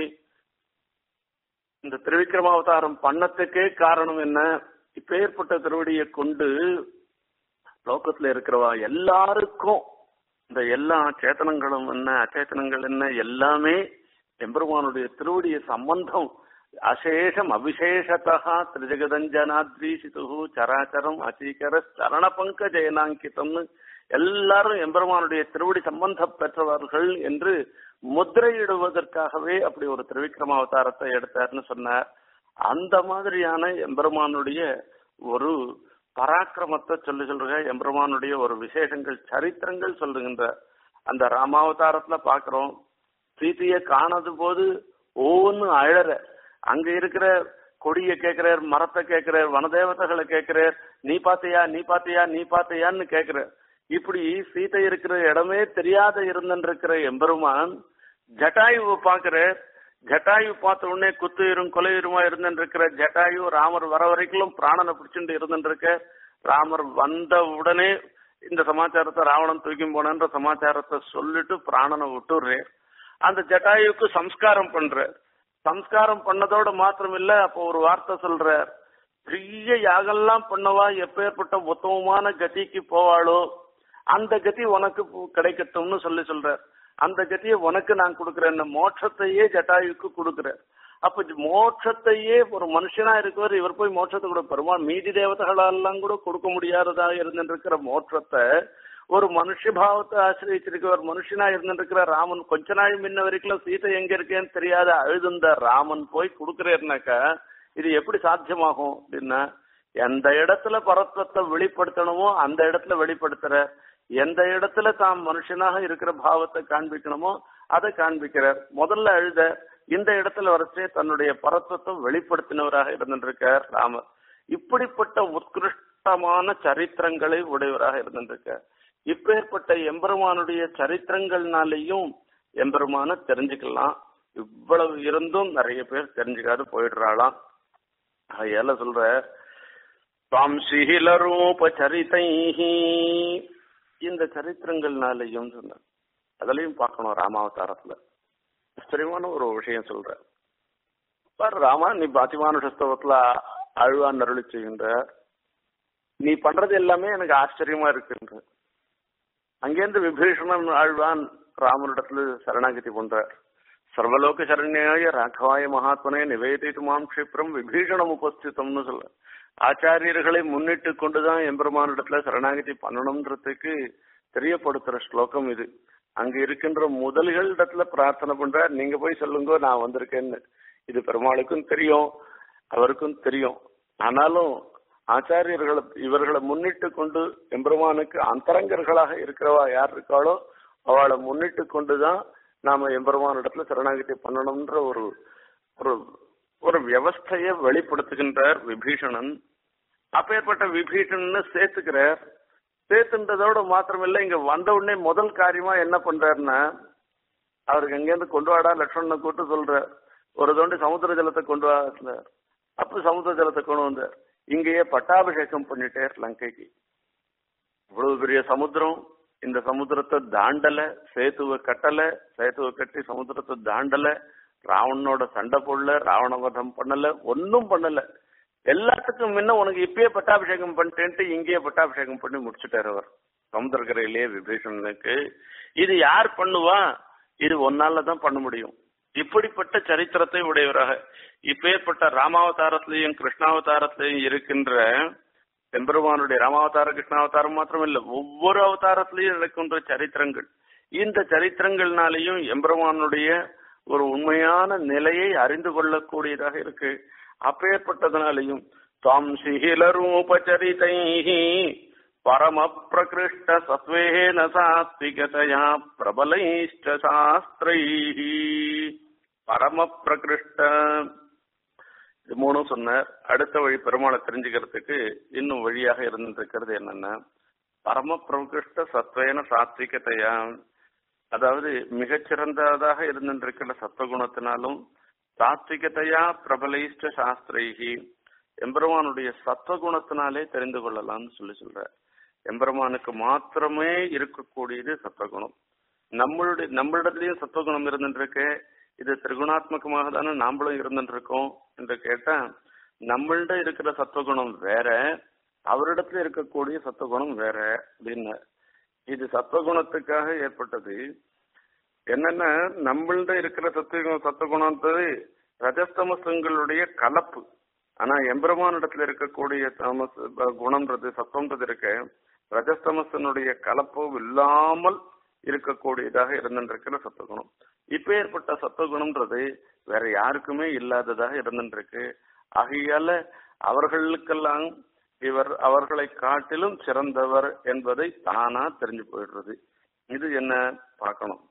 இந்த திருவிக்ரமாவதாரம் பண்ணத்துக்கே காரணம் என்ன இப்பேற்பட்ட திருவடியை கொண்டு லோகத்துல இருக்கிறவா எல்லாருக்கும் இந்த எல்லா சேத்தனங்களும் என்ன அச்சேதனங்கள் என்ன எல்லாமே எம்பெருமானுடைய திருவடிய சம்பந்தம் அசேஷம் அவிசேஷத்தா திரிஜகதஞ்சனாத்ரீசிது சராச்சரம் அசீகர சரண பங்கஜயனாங்கிதம்னு எல்லாரும் எம்பெருமானுடைய திருவடி சம்பந்தம் பெற்றவர்கள் என்று முத்திரையிடுவதற்காகவே அப்படி ஒரு திருவிக்ரம அவதாரத்தை எடுத்தார்னு சொன்னார் அந்த மாதிரியான எம்பெருமானுடைய ஒரு பராக்கிரமத்தை சொல்லி சொல்ற எம்பெருமானுடைய ஒரு விசேஷங்கள் சரித்திரங்கள் சொல்லுகின்ற அந்த ராமாவதாரத்துல பாக்குறோம் சீதைய காணது போது ஒவ்வொன்னு அழற அங்க இருக்கிற கொடிய கேக்குறார் மரத்தை கேக்குறார் வனதேவதைகளை கேக்குறார் நீ பாத்தியா நீ பாத்தியா நீ பாத்தியான்னு கேக்குற இப்படி சீதை இருக்கிற இடமே தெரியாத இருந்திருக்கிற எம்பெருமான் ஜட்டாயுவை பாக்குற ஜட்டாயு பார்த்த உடனே குத்துயிரும் கொலையுருமா இருந்திருக்கிற ஜட்டாயு ராமர் வர வரைக்கும் பிராணனை பிடிச்சிட்டு இருந்திருக்க ராமர் வந்த உடனே இந்த சமாச்சாரத்தை ராவணன் தூக்கி போனன்ற சமாச்சாரத்தை சொல்லிட்டு பிராணனை விட்டுடுறேன் அந்த ஜட்டாயுக்கு சம்ஸ்காரம் பண்ற சம்ஸ்காரம் பண்ணதோட மாத்திரம் இல்ல அப்போ ஒரு வார்த்தை சொல்ற பெரிய யாகெல்லாம் பண்ணவா எப்பேற்பட்ட உத்தமமான கதிக்கு போவாளோ அந்த கதி உனக்கு கிடைக்கட்டும்னு சொல்லி சொல்ற அந்த கதியை உனக்கு நான் கொடுக்கிறேன் மோட்சத்தையே ஜட்டாயுக்கு கொடுக்கிறேன் அப்ப மோட்சத்தையே ஒரு மனுஷனா இருக்கவர் இவர் போய் மோட்சத்தை கூட பெருமாள் மீதி தேவதைகளெல்லாம் கூட கொடுக்க முடியாததா இருந்துருக்கிற மோட்சத்தை ஒரு மனுஷ பாவத்தை ஆசிரியச்சிருக்க ஒரு மனுஷனா இருந்துருக்கிற ராமன் கொஞ்ச நாள் முன்ன வரைக்கும் சீதை எங்க இருக்கேன்னு தெரியாத அழுதுந்த ராமன் போய் கொடுக்கிறேன்னாக்கா இது எப்படி சாத்தியமாகும் அப்படின்னா எந்த இடத்துல பரத்வத்தை வெளிப்படுத்தணுமோ அந்த இடத்துல வெளிப்படுத்துற எந்த இடத்துல தாம் மனுஷனாக இருக்கிற பாவத்தை காண்பிக்கணுமோ அதை காண்பிக்கிறார் முதல்ல அழுத இந்த இடத்துல வரைச்சே தன்னுடைய பரத்வத்தை வெளிப்படுத்தினவராக இருந்திருக்கார் ராமர் இப்படிப்பட்ட உத்கிருஷ்டமான சரித்திரங்களை உடையவராக இருந்திருக்கார் இப்பேற்பட்ட எம்பெருமானுடைய சரித்திரங்கள்னாலேயும் எம்பெருமான தெரிஞ்சுக்கலாம் இவ்வளவு இருந்தும் நிறைய பேர் தெரிஞ்சுக்காது போயிடுறாளாம் அதையால சொல்ற சுவாம்சிஹில ரூப சரிதைஹி இந்த சரித்திரங்கள்னாலையும் சொன்ன அதுலயும் பார்க்கணும் ராமாவதாரத்துல ஆச்சரியமான ஒரு விஷயம் சொல்ற பாரு ராமா நீ பாத்திமானுஷஸ்தவத்துல அழுவான் அருளி செய்கின்ற நீ பண்றது எல்லாமே எனக்கு ஆச்சரியமா இருக்குன்ற அங்கேருந்து விபீஷணன் ஆழ்வான் ராமனிடத்துல சரணாகதி பண்றார் சர்வலோக சரண்யாய ராகவாய மகாத்மனே நிவேதித்துமாம் க்ஷிப்ரம் விபீஷணம் உபஸ்திதம்னு சொல்ல ஆச்சாரியர்களை முன்னிட்டு கொண்டுதான் எம்பெருமானிடத்துல சரணாகதி பண்ணணும்ன்றதுக்கு தெரியப்படுத்துற ஸ்லோகம் இது அங்க இருக்கின்ற முதல்களிடத்துல பிரார்த்தனை பண்ற நீங்க போய் சொல்லுங்க நான் வந்திருக்கேன்னு இது பெருமாளுக்கும் தெரியும் அவருக்கும் தெரியும் ஆனாலும் ஆச்சாரியர்களை இவர்களை முன்னிட்டு கொண்டு எம்பெருமானுக்கு அந்தரங்கர்களாக இருக்கிறவா யார் இருக்காளோ அவளை முன்னிட்டு கொண்டுதான் நாம எம்பெருமான் இடத்துல சரணாகதி பண்ணணும்ன்ற ஒரு ஒரு ஒரு வியவஸ்தைய வெளிப்படுத்துகின்றார் விபீஷணன் அப்பேற்பட்ட விபீஷணன் சேர்த்துக்கிறார் சேர்த்துன்றதோட மாத்திரமில்ல இங்க வந்த உடனே முதல் காரியமா என்ன பண்றாருன்னா அவருக்கு எங்கேருந்து கொண்டு வாடா லட்சுமணனை கூட்டு சொல்ற ஒரு தோண்டி சமுத்திர ஜலத்தை கொண்டு வா அப்ப சமுத்திர ஜலத்தை கொண்டு வந்தார் இங்கேயே பட்டாபிஷேகம் பண்ணிட்டார் லங்கைக்கு இவ்வளவு பெரிய சமுத்திரம் இந்த சமுத்திரத்தை தாண்டல சேத்துவ கட்டல சேத்துவ கட்டி சமுத்திரத்தை தாண்டல ராவணனோட சண்டை போடல ராவண வதம் பண்ணல ஒன்னும் பண்ணல எல்லாத்துக்கும் முன்ன உனக்கு இப்பயே பட்டாபிஷேகம் பண்ணிட்டேன்ட்டு இங்கேயே பட்டாபிஷேகம் பண்ணி முடிச்சுட்டாரு அவர் சமுத்திரக்கரையிலேயே விபீஷணனுக்கு இது யார் பண்ணுவா இது ஒன்னால தான் பண்ண முடியும் இப்படிப்பட்ட சரித்திரத்தை உடையவராக இப்பேற்பட்ட ராமாவதாரத்திலையும் கிருஷ்ணாவதாரத்திலையும் இருக்கின்ற எம்பெருமானுடைய ராமாவதார கிருஷ்ணாவதாரம் மாத்திரம் இல்ல ஒவ்வொரு அவதாரத்திலையும் நடக்கின்ற சரித்திரங்கள் இந்த சரித்திரங்கள்னாலையும் எம்பெருமானுடைய ஒரு உண்மையான நிலையை அறிந்து கொள்ளக்கூடியதாக இருக்கு அப்பேற்பட்டதனாலையும் தாம் சிகிலரூபச்சரிதை பரம பிரகிருஷ்ட சத்வேன சாத்விகதையா பிரபலைஷ்ட சாஸ்திரை பரம பிரகிருஷ்ட இது மூணும் சொன்னார் அடுத்த வழி பெருமாளை தெரிஞ்சுக்கிறதுக்கு இன்னும் வழியாக இருந்திருக்கிறது என்னன்னா பரம பிரகிருஷ்ட சத்வேன சாத்விகதையா அதாவது மிகச்சிறந்ததாக இருந்திருக்கிற சத்வகுணத்தினாலும் சாத்விகதையா பிரபலைஷ்ட சாஸ்திரைகி எம்பெருமானுடைய சத்வகுணத்தினாலே தெரிந்து கொள்ளலாம்னு சொல்லி சொல்ற எம்பெருமானுக்கு மாத்திரமே இருக்கக்கூடியது சத்வகுணம் நம்மளுடைய நம்மளிடத்துலயும் சத்வகுணம் இருந்துருக்கு இது திரிகுணாத்மகமாக தானே நாமளும் இருந்துட்டு இருக்கோம் என்று கேட்டா நம்மள்ட இருக்கிற சத்வகுணம் வேற அவரிடத்துல இருக்கக்கூடிய சத்வகுணம் வேற அப்படின்னு இது சத்வகுணத்துக்காக ஏற்பட்டது என்னன்னா நம்மள்ட இருக்கிற சத்துவ சத்துவகுணம்ன்றது ரஜஸ்தமசங்களுடைய கலப்பு ஆனா எம்பெருமானிடத்துல இருக்கக்கூடிய தாமஸ் குணம்ன்றது சத்துவம்ன்றது இருக்க ரஜஸ்தமசனுடைய கலப்பு இல்லாமல் இருக்கக்கூடியதாக இருந்திருக்கிற சத்துவகுணம் இப்ப ஏற்பட்ட சத்துவகுணம்ன்றது வேற யாருக்குமே இல்லாததாக இருந்திருக்கு ஆகையால அவர்களுக்கெல்லாம் இவர் அவர்களை காட்டிலும் சிறந்தவர் என்பதை தானா தெரிஞ்சு போயிடுறது இது என்ன பார்க்கணும்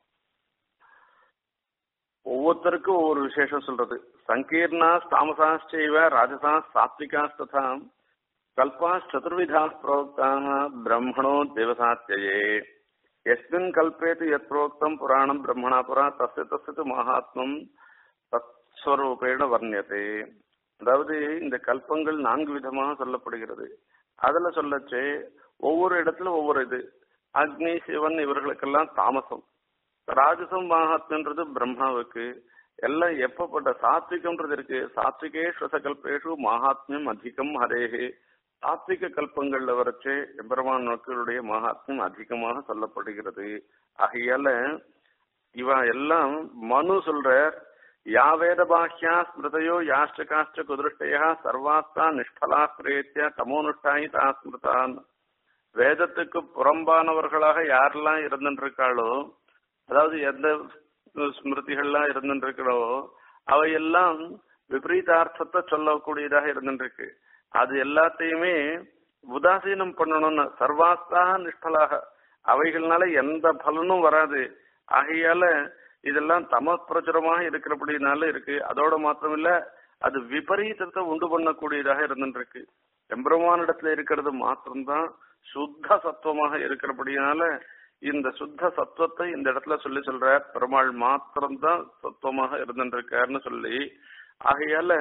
ஒவ்வொருத்தருக்கும் ஒவ்வொரு விசேஷம் சொல்றது சங்கீர்ணா தாமசாச்சைவ ராஜசா சாத்விகாஸ்ததா கல்பா சதுர்விதா புரோக்தாக பிரம்மணோ தேவசாத்தியே எஸ்மின் கல்பேது எத் புரோக்தம் புராணம் பிரம்மணா புரா தஸ்ய தஸ்து மகாத்மம் தத்ஸ்வரூபேண வர்ணியதே அதாவது இந்த கல்பங்கள் நான்கு விதமாக சொல்லப்படுகிறது அதுல சொல்லச்சு ஒவ்வொரு இடத்துல ஒவ்வொரு இது அக்னி சிவன் இவர்களுக்கெல்லாம் தாமசம் ராஜசம் மகாத்மன்றது பிரம்மாவுக்கு எல்லாம் எப்பப்பட்ட சாத்விகம்ன்றது இருக்கு சாத்விகே ஸ்வசகல்பேஷு மகாத்மியம் அதிகம் ஹரேஹே சாத்விக கல்பங்கள்ல வரைச்சு எம்பெருமான் மக்களுடைய மகாத்மியம் அதிகமாக சொல்லப்படுகிறது ஆகையால இவ எல்லாம் மனு சொல்ற யா வேத பாஹ்யா ஸ்மிருதையோ யாஷ்ட காஷ்ட குதிருஷ்டயா சர்வாஸ்தா நிஷ்பலா பிரேத்திய தமோனுஷ்டாயி தா ஸ்மிருதான் வேதத்துக்கு புறம்பானவர்களாக யாரெல்லாம் இருந்துருக்காளோ அதாவது எந்த ஸ்மிருதிகள்லாம் இருந்துருக்கிறோ அவையெல்லாம் விபரீதார்த்தத்தை சொல்லக்கூடியதாக இருந்துருக்கு அது எல்லாத்தையுமே உதாசீனம் பண்ணணும்னு சர்வாஸ்தாக நிஷ்டலாக அவைகள்னால எந்த பலனும் வராது ஆகையால இதெல்லாம் தம பிரச்சுரமாக இருக்கிறபடினால இருக்கு அதோட மாத்திரமில்ல அது விபரீதத்தை உண்டு பண்ணக்கூடியதாக இருந்துருக்கு எம்பெருமானிடத்துல இருக்கிறது மாத்திரம்தான் சுத்த சத்துவமாக இருக்கிறபடினால இந்த சுத்த சத்துவத்தை இந்த இடத்துல சொல்லி சொல்ற பெருமாள் மாத்திரம்தான் சத்துவமாக இருந்துருக்காருன்னு சொல்லி ஆகையால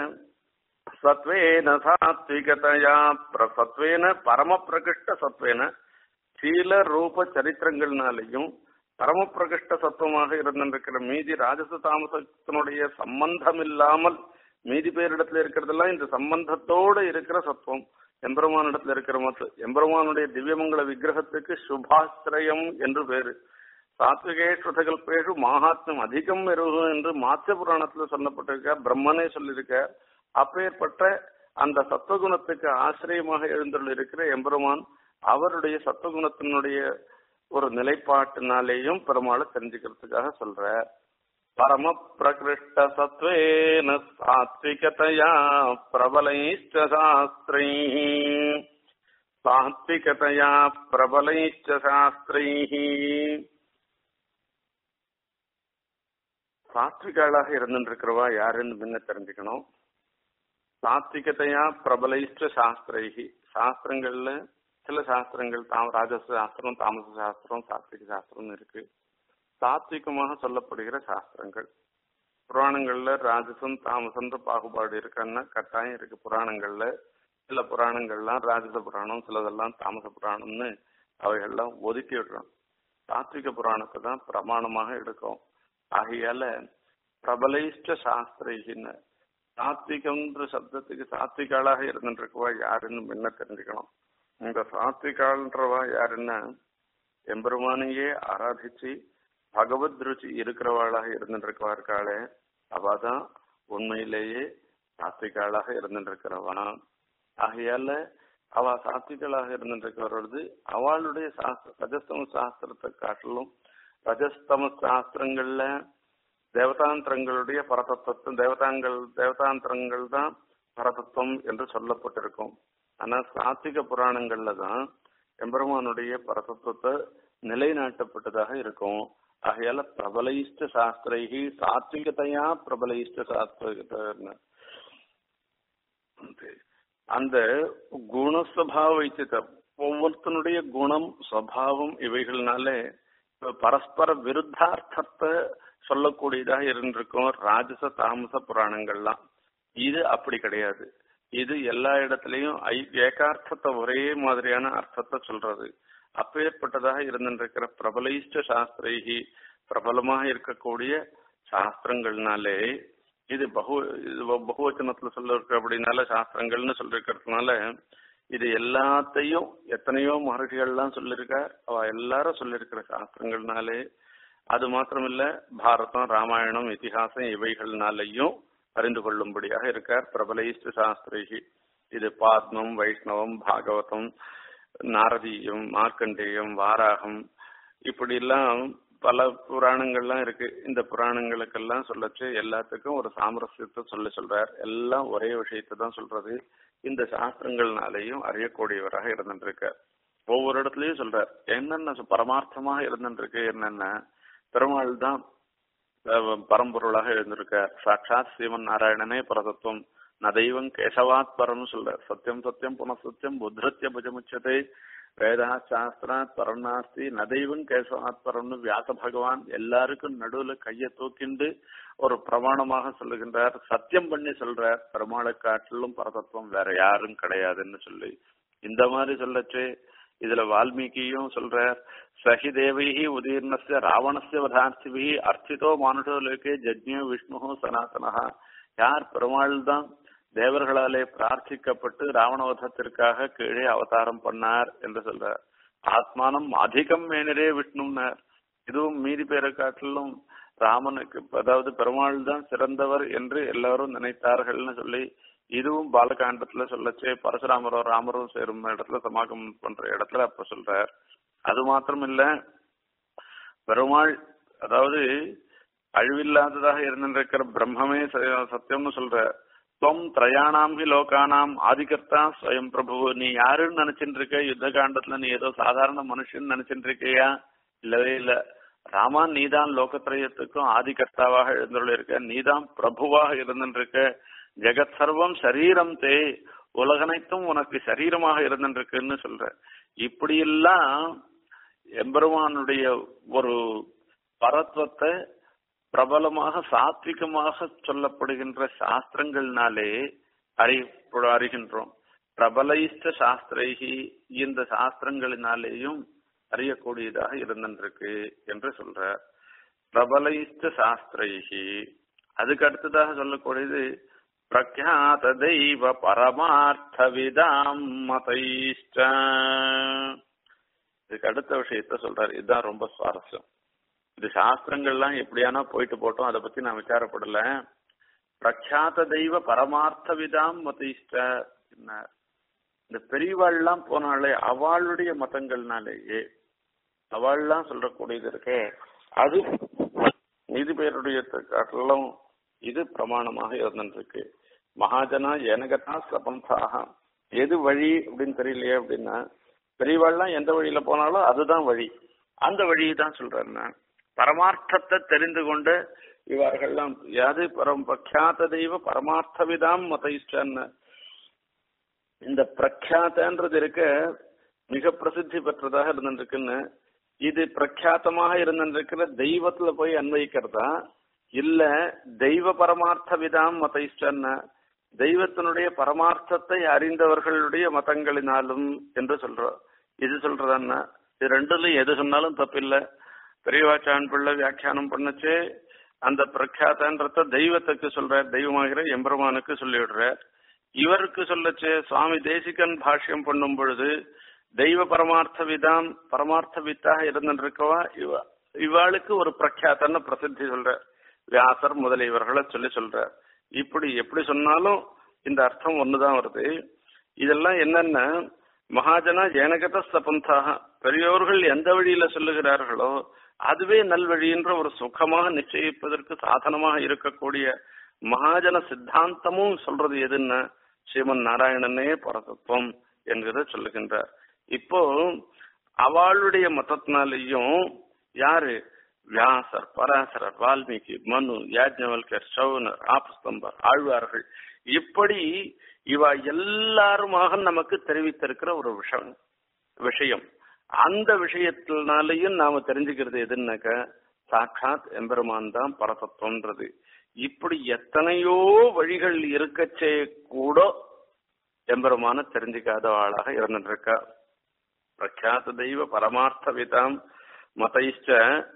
சத்வேன சாத்விகதையா சத்வேன பரம பிரகிருஷ்ட சத்வேன சீல ரூப சரித்திரங்கள்னாலையும் பரம பிரகிருஷ்ட சத்துவமாக இருந்திருக்கிற மீதி ராஜச தாமசத்தினுடைய சம்பந்தம் இல்லாமல் மீதி பேரிடத்துல இருக்கிறதெல்லாம் இந்த சம்பந்தத்தோட இருக்கிற சத்துவம் எம்பெருமானிடத்துல இருக்கிற மத்து எம்பெருமானுடைய திவ்யமங்கல விக்கிரகத்துக்கு சுபாசிரயம் என்று பேரு சாத்விகேஸ்வதகல்பேஷு மகாத்மியம் அதிகம் இருக்கும் என்று மாத்திய புராணத்துல சொல்லப்பட்டிருக்க பிரம்மனே சொல்லியிருக்க அப்பேற்பட்ட அந்த சத்துவகுணத்துக்கு ஆசிரியமாக எழுந்துள்ள இருக்கிற எம்பெருமான் அவருடைய சத்துவகுணத்தினுடைய ஒரு நிலைப்பாட்டினாலேயும் பெருமாளை தெரிஞ்சுக்கிறதுக்காக சொல்ற परमप्रकृष्टसत्त्वेन सात्विकतया प्रबलैश्च शास्त्रैः सात्विकतया प्रबलैश्च शास्त्रैः சாத்விகாளாக இருந்துருக்கிறவா யாருன்னு முன்ன தெரிஞ்சுக்கணும் சாத்விகத்தையா பிரபலைஷ்ட சாஸ்திரைகி சாஸ்திரங்கள்ல சில சாஸ்திரங்கள் தாம் ராஜச சாஸ்திரம் தாமச சாஸ்திரம் சாத்விக சாஸ்திரம்னு இருக்கு சாத்விகமாக சொல்லப்படுகிற சாஸ்திரங்கள் புராணங்கள்ல ராஜசம் தாமசன்ற பாகுபாடு இருக்குன்னா கட்டாயம் இருக்கு புராணங்கள்ல சில புராணங்கள்லாம் ராஜச புராணம் சிலதெல்லாம் தாமச புராணம்னு அவைகள்லாம் ஒதுக்கி விடுறோம் சாத்விக புராணத்தை தான் பிரமாணமாக எடுக்கும் ஆகையால பிரபலைஷ்ட சாஸ்திரிகின்னு சாத்விகம்ன்ற சப்தத்துக்கு சாத்விகாளாக இருந்துருக்கவா யாருன்னு முன்ன தெரிஞ்சுக்கணும் இந்த சாத்விகான்றவா யாருன்னா எம்பெருமானையே ஆராதிச்சு பகவத் ருச்சி இருக்கிறவாளாக இருந்துருக்கவா இருக்காளே அவதான் உண்மையிலேயே சாத்விகாளாக இருந்துருக்கிறவா ஆகையால அவ சாத்விகளாக இருந்துருக்கிறவரது அவளுடைய சாஸ்திர ரஜஸ்தம சாஸ்திரத்தை காட்டிலும் ரஜஸ்தம சாஸ்திரங்கள்ல தேவதாந்திரங்களுடைய பரதத்துவம் தேவதாங்கள் தேவதாந்திரங்கள் தான் பரதத்துவம் என்று சொல்லப்பட்டிருக்கும் ஆனா சாத்விக புராணங்கள்ல தான் எம்பெருமானுடைய பரதத்துவத்தை நிலைநாட்டப்பட்டதாக இருக்கும் ஆகையால பிரபலைஷ்ட சாஸ்திரைகி சாத்விகத்தையா பிரபலைஷ்ட சாஸ்திர அந்த குணஸ்வபாவ வைத்தியம் ஒவ்வொருத்தனுடைய குணம் சுவாவம் இவைகள்னாலே பரஸ்பர விருத்தார்த்தத்தை சொல்லக்கூடியதாக இருந்திருக்கும் ராஜச தாமச புராணங்கள்லாம் இது அப்படி கிடையாது இது எல்லா இடத்துலயும் ஐ ஏகார்த்தத்தை ஒரே மாதிரியான அர்த்தத்தை சொல்றது அப்பேற்பட்டதாக இருந்திருக்கிற பிரபலைஷ்ட சாஸ்திரைகி பிரபலமாக இருக்கக்கூடிய சாஸ்திரங்கள்னாலே இது பகு இது பகுவச்சனத்துல சொல்ல இருக்க அப்படின்னால சாஸ்திரங்கள்னு சொல்லிருக்கிறதுனால இது எல்லாத்தையும் எத்தனையோ மகர்ஷிகள்லாம் சொல்லியிருக்கார் அவ எல்லாரும் சொல்லியிருக்கிற சாஸ்திரங்கள்னாலே அது மாத்திரமில்ல பாரதம் ராமாயணம் இதிகாசம் இவைகள்னாலையும் அறிந்து கொள்ளும்படியாக இருக்கார் பிரபலைஷ்ட சாஸ்திரிகி இது பாத்மம் வைஷ்ணவம் பாகவதம் நாரதீயம் மார்க்கண்டேயம் வாராகம் இப்படி எல்லாம் பல புராணங்கள்லாம் இருக்கு இந்த புராணங்களுக்கெல்லாம் சொல்லச்சு எல்லாத்துக்கும் ஒரு சாமரஸ்யத்தை சொல்ல சொல்றார் எல்லாம் ஒரே விஷயத்தை தான் சொல்றது இந்த சாஸ்திரங்கள்னாலையும் அறியக்கூடியவராக இருந்துருக்கார் ஒவ்வொரு இடத்துலயும் சொல்றார் என்னென்ன பரமார்த்தமாக இருந்துருக்கு என்னென்ன பெருமாள் தான் பரம்பொருளாக எழுந்திருக்கார் சாட்சாத் ஸ்ரீமன் நாராயணனே பரதத்துவம் ந தெய்வம் கேசவாத் பரம்னு சொல்ற சத்தியம் சத்தியம் புனசத்தியம் புத்திரத்திய புஜமுச்சதை வேதா சாஸ்திராத் பரம் நாஸ்தி ந தெய்வம் கேசவாத் பரம்னு வியாச பகவான் எல்லாருக்கும் நடுவுல கையை தூக்கிண்டு ஒரு பிரமாணமாக சொல்லுகின்றார் சத்தியம் பண்ணி சொல்றார் பெருமாளை காட்டிலும் பரதத்துவம் வேற யாரும் கிடையாதுன்னு சொல்லி இந்த மாதிரி சொல்லச்சு இதுல வால்மீகியும் சொல்றார் சஹி தேவைஹி உதீர்ணஸ்ய ராவணஸ்ய வதார்த்திபி அர்ச்சிதோ மானுஷோ லோகே ஜஜ்ஞோ விஷ்ணு சனாதனஹா யார் பெருமாள் தான் தேவர்களாலே பிரார்த்திக்கப்பட்டு ராவணவதத்திற்காக கீழே அவதாரம் பண்ணார் என்று சொல்றார் ஆத்மானம் அதிகம் மேனரே விஷ்ணுன்னார் இதுவும் மீதி பேரை காட்டிலும் ராமனுக்கு அதாவது பெருமாள் தான் சிறந்தவர் என்று எல்லாரும் நினைத்தார்கள்னு சொல்லி இதுவும் பாலகாண்டத்துல சொல்லச்சே பரசுராமரோ ராமரும் சேரும் இடத்துல சமாகமம் பண்ற இடத்துல அப்ப சொல்றார் அது மாத்திரம் இல்ல பெருமாள் அதாவது அழிவில்லாததாக இருந்திருக்கிற பிரம்மமே சத்தியம்னு சொல்ற துவம் திரயாணாம் ஹி லோகானாம் ஆதிகர்த்தா ஸ்வயம் பிரபு நீ யாருன்னு நினைச்சிட்டு இருக்க யுத்த காண்டத்துல நீ ஏதோ சாதாரண மனுஷன் நினைச்சிட்டு இருக்கியா இல்லவே இல்ல ராமா நீதான் லோகத்திரயத்துக்கும் ஆதிகர்த்தாவாக எழுந்துள்ள இருக்க நீதான் பிரபுவாக இருந்துருக்க ஜெகத் சர்வம் சரீரம் தே உலகனைத்தும் உனக்கு சரீரமாக இருந்துருக்குன்னு சொல்ற இப்படியெல்லாம் எம்பெருமானுடைய ஒரு பரத்வத்தை பிரபலமாக சாத்விகமாக சொல்லப்படுகின்ற சாஸ்திரங்கள்னாலே அறி அறிகின்றோம் பிரபலைஷ்ட சாஸ்திரைகி இந்த சாஸ்திரங்களினாலேயும் அறியக்கூடியதாக இருந்திருக்கு என்று சொல்ற பிரபலைஷ்ட சாஸ்திரைகி அதுக்கு அடுத்ததாக சொல்லக்கூடியது பிரக்யாத தெய்வ பரமார்த்த விதாம் மதைஷ்ட இதுக்கு அடுத்த விஷயத்த சொல்றாரு இதுதான் ரொம்ப சுவாரஸ்யம் இது சாஸ்திரங்கள்லாம் எப்படியானா போயிட்டு போட்டோம் அதை பத்தி நான் விசாரப்படல பிரக்யாத தெய்வ பரமார்த்த விதாம் மதிஷ்ட இந்த பெரியவாள்லாம் போனாலே அவளுடைய மதங்கள்னாலேயே அவள்லாம் சொல்லக்கூடியது இருக்கே அது மீதி பேருடைய காட்டிலும் இது பிரமாணமாக இருந்துருக்கு மகாஜனா எனகத்தா சபந்தாக எது வழி அப்படின்னு தெரியலையே அப்படின்னா பெரியவாள்லாம் எந்த வழியில போனாலும் அதுதான் வழி அந்த வழியை தான் சொல்றேன் பரமார்த்தத்தை தெரிந்து கொண்டு இவர்கள்லாம் யாது பரம் பிரக்யாத தெய்வ பரமார்த்தவிதாம் மதைஷ்டன்னு இந்த பிரக்யாத்தன்றது இருக்க மிக பிரசித்தி பெற்றதாக இருந்துருக்குன்னு இது பிரக்யாத்தமாக இருந்திருக்கிற தெய்வத்துல போய் அன்வயிக்கிறதா இல்ல தெய்வ பரமார்த்த விதாம் மதைஷ்டன்னு தெய்வத்தினுடைய பரமார்த்தத்தை அறிந்தவர்களுடைய மதங்களினாலும் என்று சொல்றோம் இது சொல்றதன்னா இது ரெண்டுலயும் எது சொன்னாலும் தப்பில்லை பெரியவாச்சான் பிள்ளை வியாக்கியானம் பண்ணச்சே அந்த பிரக்யாத்தன்றத தெய்வத்துக்கு சொல்ற தெய்வமாகிற எம்பெருமானுக்கு சொல்லிவிடுற இவருக்கு சொல்லச்சே சுவாமி தேசிகன் பாஷ்யம் பண்ணும் பொழுது தெய்வ பரமார்த்த விதாம் பரமார்த்த வித்தாக இருந்திருக்கவா இவ இவாளுக்கு ஒரு பிரக்யாத்தன்னு பிரசித்தி சொல்ற வியாசர் முதலியவர்களை சொல்லி சொல்ற இப்படி எப்படி சொன்னாலும் இந்த அர்த்தம் ஒண்ணுதான் வருது இதெல்லாம் என்னன்னா மகாஜனா ஜனகத சபந்தாக பெரியோர்கள் எந்த வழியில சொல்லுகிறார்களோ அதுவே நல்வழின்ற ஒரு சுகமாக நிச்சயிப்பதற்கு சாதனமாக இருக்கக்கூடிய மகாஜன சித்தாந்தமும் சொல்றது எதுன்னா ஸ்ரீமன் நாராயணனே பரதத்துவம் என்கிறத சொல்லுகின்றார் இப்போ அவளுடைய மதத்தினாலேயும் யாரு வியாசர் பராசரர் வால்மீகி மனு யாஜ்ஞவல்கர் சவுனர் ஆபஸ்தம்பர் ஆழ்வார்கள் இப்படி இவ எல்லாருமாக நமக்கு தெரிவித்திருக்கிற ஒரு விஷயம் விஷயம் அந்த விஷயத்தினாலையும் நாம தெரிஞ்சுக்கிறது எதுன்னாக்க சாட்சாத் எம்பெருமான் தான் பரதத்துவன்றது இப்படி எத்தனையோ வழிகள் இருக்கச்சே கூட எம்பெருமான தெரிஞ்சுக்காத ஆளாக இருந்துட்டு இருக்கா பிரக்யாத தெய்வ பரமார்த்த விதாம் மதைஷ்ட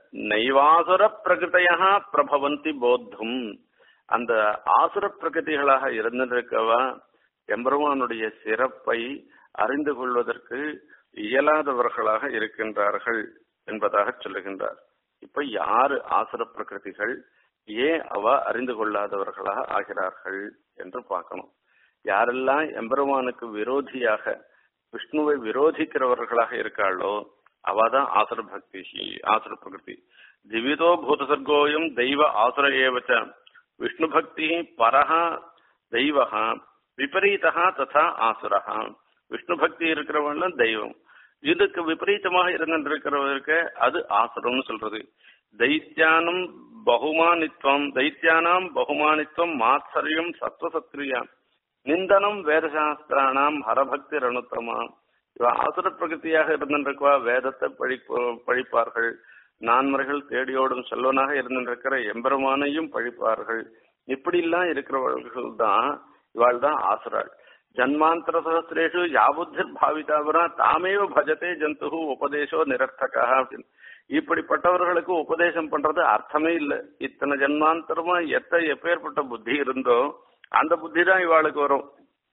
நைவாசுர பிரகிருதையா பிரபவந்தி போத்தும் அந்த ஆசுர பிரகிருதிகளாக இருந்திருக்கவா எம்பெருமானுடைய சிறப்பை அறிந்து கொள்வதற்கு இயலாதவர்களாக இருக்கின்றார்கள் என்பதாக சொல்லுகின்றார் இப்ப யாரு ஆசுர பிரகிருதிகள் ஏன் அவ அறிந்து கொள்ளாதவர்களாக ஆகிறார்கள் என்று பார்க்கணும் யாரெல்லாம் எம்பெருமானுக்கு விரோதியாக விஷ்ணுவை விரோதிக்கிறவர்களாக இருக்காளோ அவதான் ஆசுர பக்தி ஆசுர பிரகிருதி திவிதோ பூதசர்கோயம் தெய்வ ஆசுர ஏவச்ச விஷ்ணு பக்தி பரஹா தெய்வஹா விபரீதா ததா ஆசுரஹா விஷ்ணு பக்தி இருக்கிறவன் தெய்வம் இதுக்கு விபரீதமாக இருந்திருக்கிறவருக்கு அது ஆசுரம்னு சொல்றது தைத்தியானம் பகுமானித்வம் தைத்தியானாம் பகுமானித்வம் மாத்சரியம் சத்வசத்ரியாம் நிந்தனம் வேதசாஸ்திரானாம் ஹரபக்தி ரணுத்தமாம் இவ ஆசுர பிரகதியாக இருந்திருக்கவா வேதத்தை பழி பழிப்பார்கள் நான்மறைகள் தேடியோடும் செல்வனாக இருந்திருக்கிற எம்பெருமானையும் பழிப்பார்கள் இப்படிலாம் இருக்கிறவர்கள் தான் இவாள் தான் ஆசுராள் ஜன்மாந்தர சகசிரேஷு யாபுத்திர் பாவிதாவரா தாமேவ பஜதே ஜந்து உபதேசோ நிரர்த்தகா அப்படின்னு இப்படிப்பட்டவர்களுக்கு உபதேசம் பண்றது அர்த்தமே இல்லை இத்தனை ஜன்மாந்தரமா எத்த எப்பேற்பட்ட புத்தி இருந்தோ அந்த புத்தி தான் இவாளுக்கு வரும்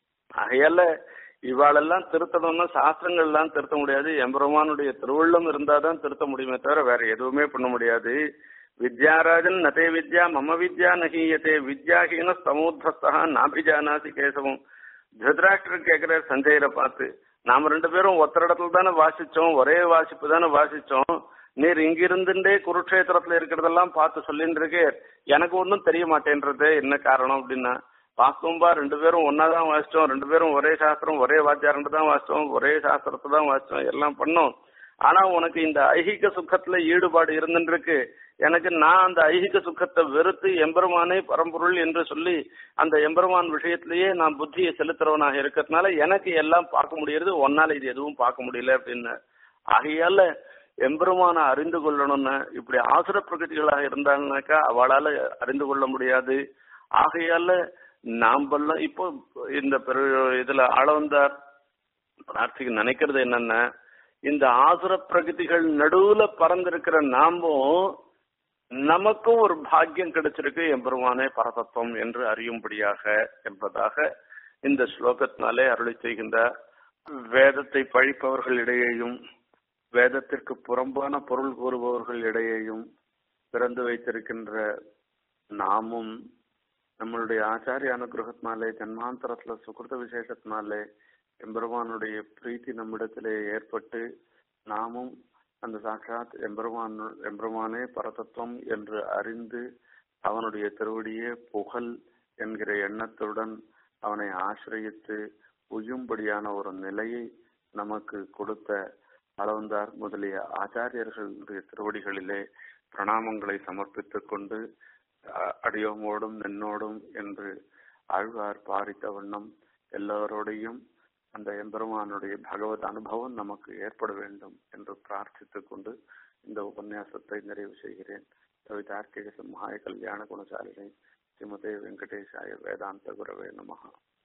ஆகையால இவாளெல்லாம் திருத்தணும்னா சாஸ்திரங்கள்லாம் திருத்த முடியாது எம்பெருமானுடைய திருவள்ளம் இருந்தாதான் திருத்த முடியுமே தவிர வேற எதுவுமே பண்ண முடியாது வித்யாராஜன் நதே வித்யா மம வித்யா நகீயத்தே வித்யாஹீன சமுத்தஸ்தா நாபிஜானாசி கேசவம் திருதராஷ்டர் கேட்கிற சஞ்சயரை பார்த்து நாம ரெண்டு பேரும் ஒத்தர இடத்துல தானே வாசிச்சோம் ஒரே வாசிப்பு தானே வாசிச்சோம் நீர் இங்கிருந்துட்டே குருக்ஷேத்திரத்துல இருக்கிறதெல்லாம் பார்த்து சொல்லிட்டு இருக்கே எனக்கு ஒன்றும் தெரிய மாட்டேன்றது என்ன காரணம் அப்படின்னா வாஸ்தவம்பா ரெண்டு பேரும் ஒன்னாதான் வாசிச்சோம் ரெண்டு பேரும் ஒரே சாஸ்திரம் ஒரே வாத்தியாரண்டு தான் வாசிச்சோம் ஒரே சாஸ்திரத்தை தான் வாசிச்சோம் எல்லாம் பண்ணோம் ஆனா உனக்கு இந்த ஐகிக சுக்கத்துல ஈடுபாடு இருந்துருக்கு எனக்கு நான் அந்த ஐகிக சுக்கத்தை வெறுத்து எம்பெருமானே பரம்பொருள் என்று சொல்லி அந்த எம்பெருமான் விஷயத்திலேயே நான் புத்தியை செலுத்துறவனாக இருக்கிறதுனால எனக்கு எல்லாம் பார்க்க முடியறது ஒன்னால இது எதுவும் பார்க்க முடியல அப்படின்னு ஆகையால எம்பெருமான அறிந்து கொள்ளணும்னு இப்படி ஆசுர பிரகதிகளாக இருந்தாங்கனாக்கா அவளால அறிந்து கொள்ள முடியாது ஆகையால நாம்பெல்லாம் இப்போ இந்த பெரு இதுல ஆளவந்தார் பிரார்த்திக்கு நினைக்கிறது என்னன்னா இந்த ஆசுர பிரகதிகள் நடுவுல பறந்திருக்கிற நாமும் நமக்கும் ஒரு பாக்கியம் கிடைச்சிருக்கு எம்பெருமானே பரதத்துவம் என்று அறியும்படியாக என்பதாக இந்த ஸ்லோகத்தினாலே அருளி செய்கின்றார் வேதத்தை பழிப்பவர்களிடையேயும் வேதத்திற்கு புறம்பான பொருள் கூறுபவர்கள் இடையேயும் பிறந்து வைத்திருக்கின்ற நாமும் நம்மளுடைய ஆச்சாரிய அனுகிரகத்தினாலே ஜன்மாந்தரத்துல சுகிருத விசேஷத்தினாலே எம்பெருமானுடைய பிரீத்தி நம்மிடத்திலே ஏற்பட்டு நாமும் அந்த சாட்சாத் எம்பெருமான் எம்பெருமானே பரதத்துவம் என்று அறிந்து அவனுடைய திருவடியே புகழ் என்கிற எண்ணத்துடன் அவனை ஆசிரியத்து உய்யும்படியான ஒரு நிலையை நமக்கு கொடுத்த அளவந்தார் முதலிய ஆச்சாரியர்களுடைய திருவடிகளிலே பிரணாமங்களை சமர்ப்பித்துக் கொண்டு அடியோமோடும் நின்னோடும் என்று ஆழ்வார் பாரித்த வண்ணம் எல்லோரோடையும் அந்த எம்பெருமானுடைய பகவத் அனுபவம் நமக்கு ஏற்பட வேண்டும் என்று பிரார்த்தித்துக் கொண்டு இந்த உபன்யாசத்தை நிறைவு செய்கிறேன் கவிதார்க்கிக சிம்ஹாய கல்யாண குணசாலினை ஸ்ரீமதே வெங்கடேஷாய வேதாந்த குரவே நமகா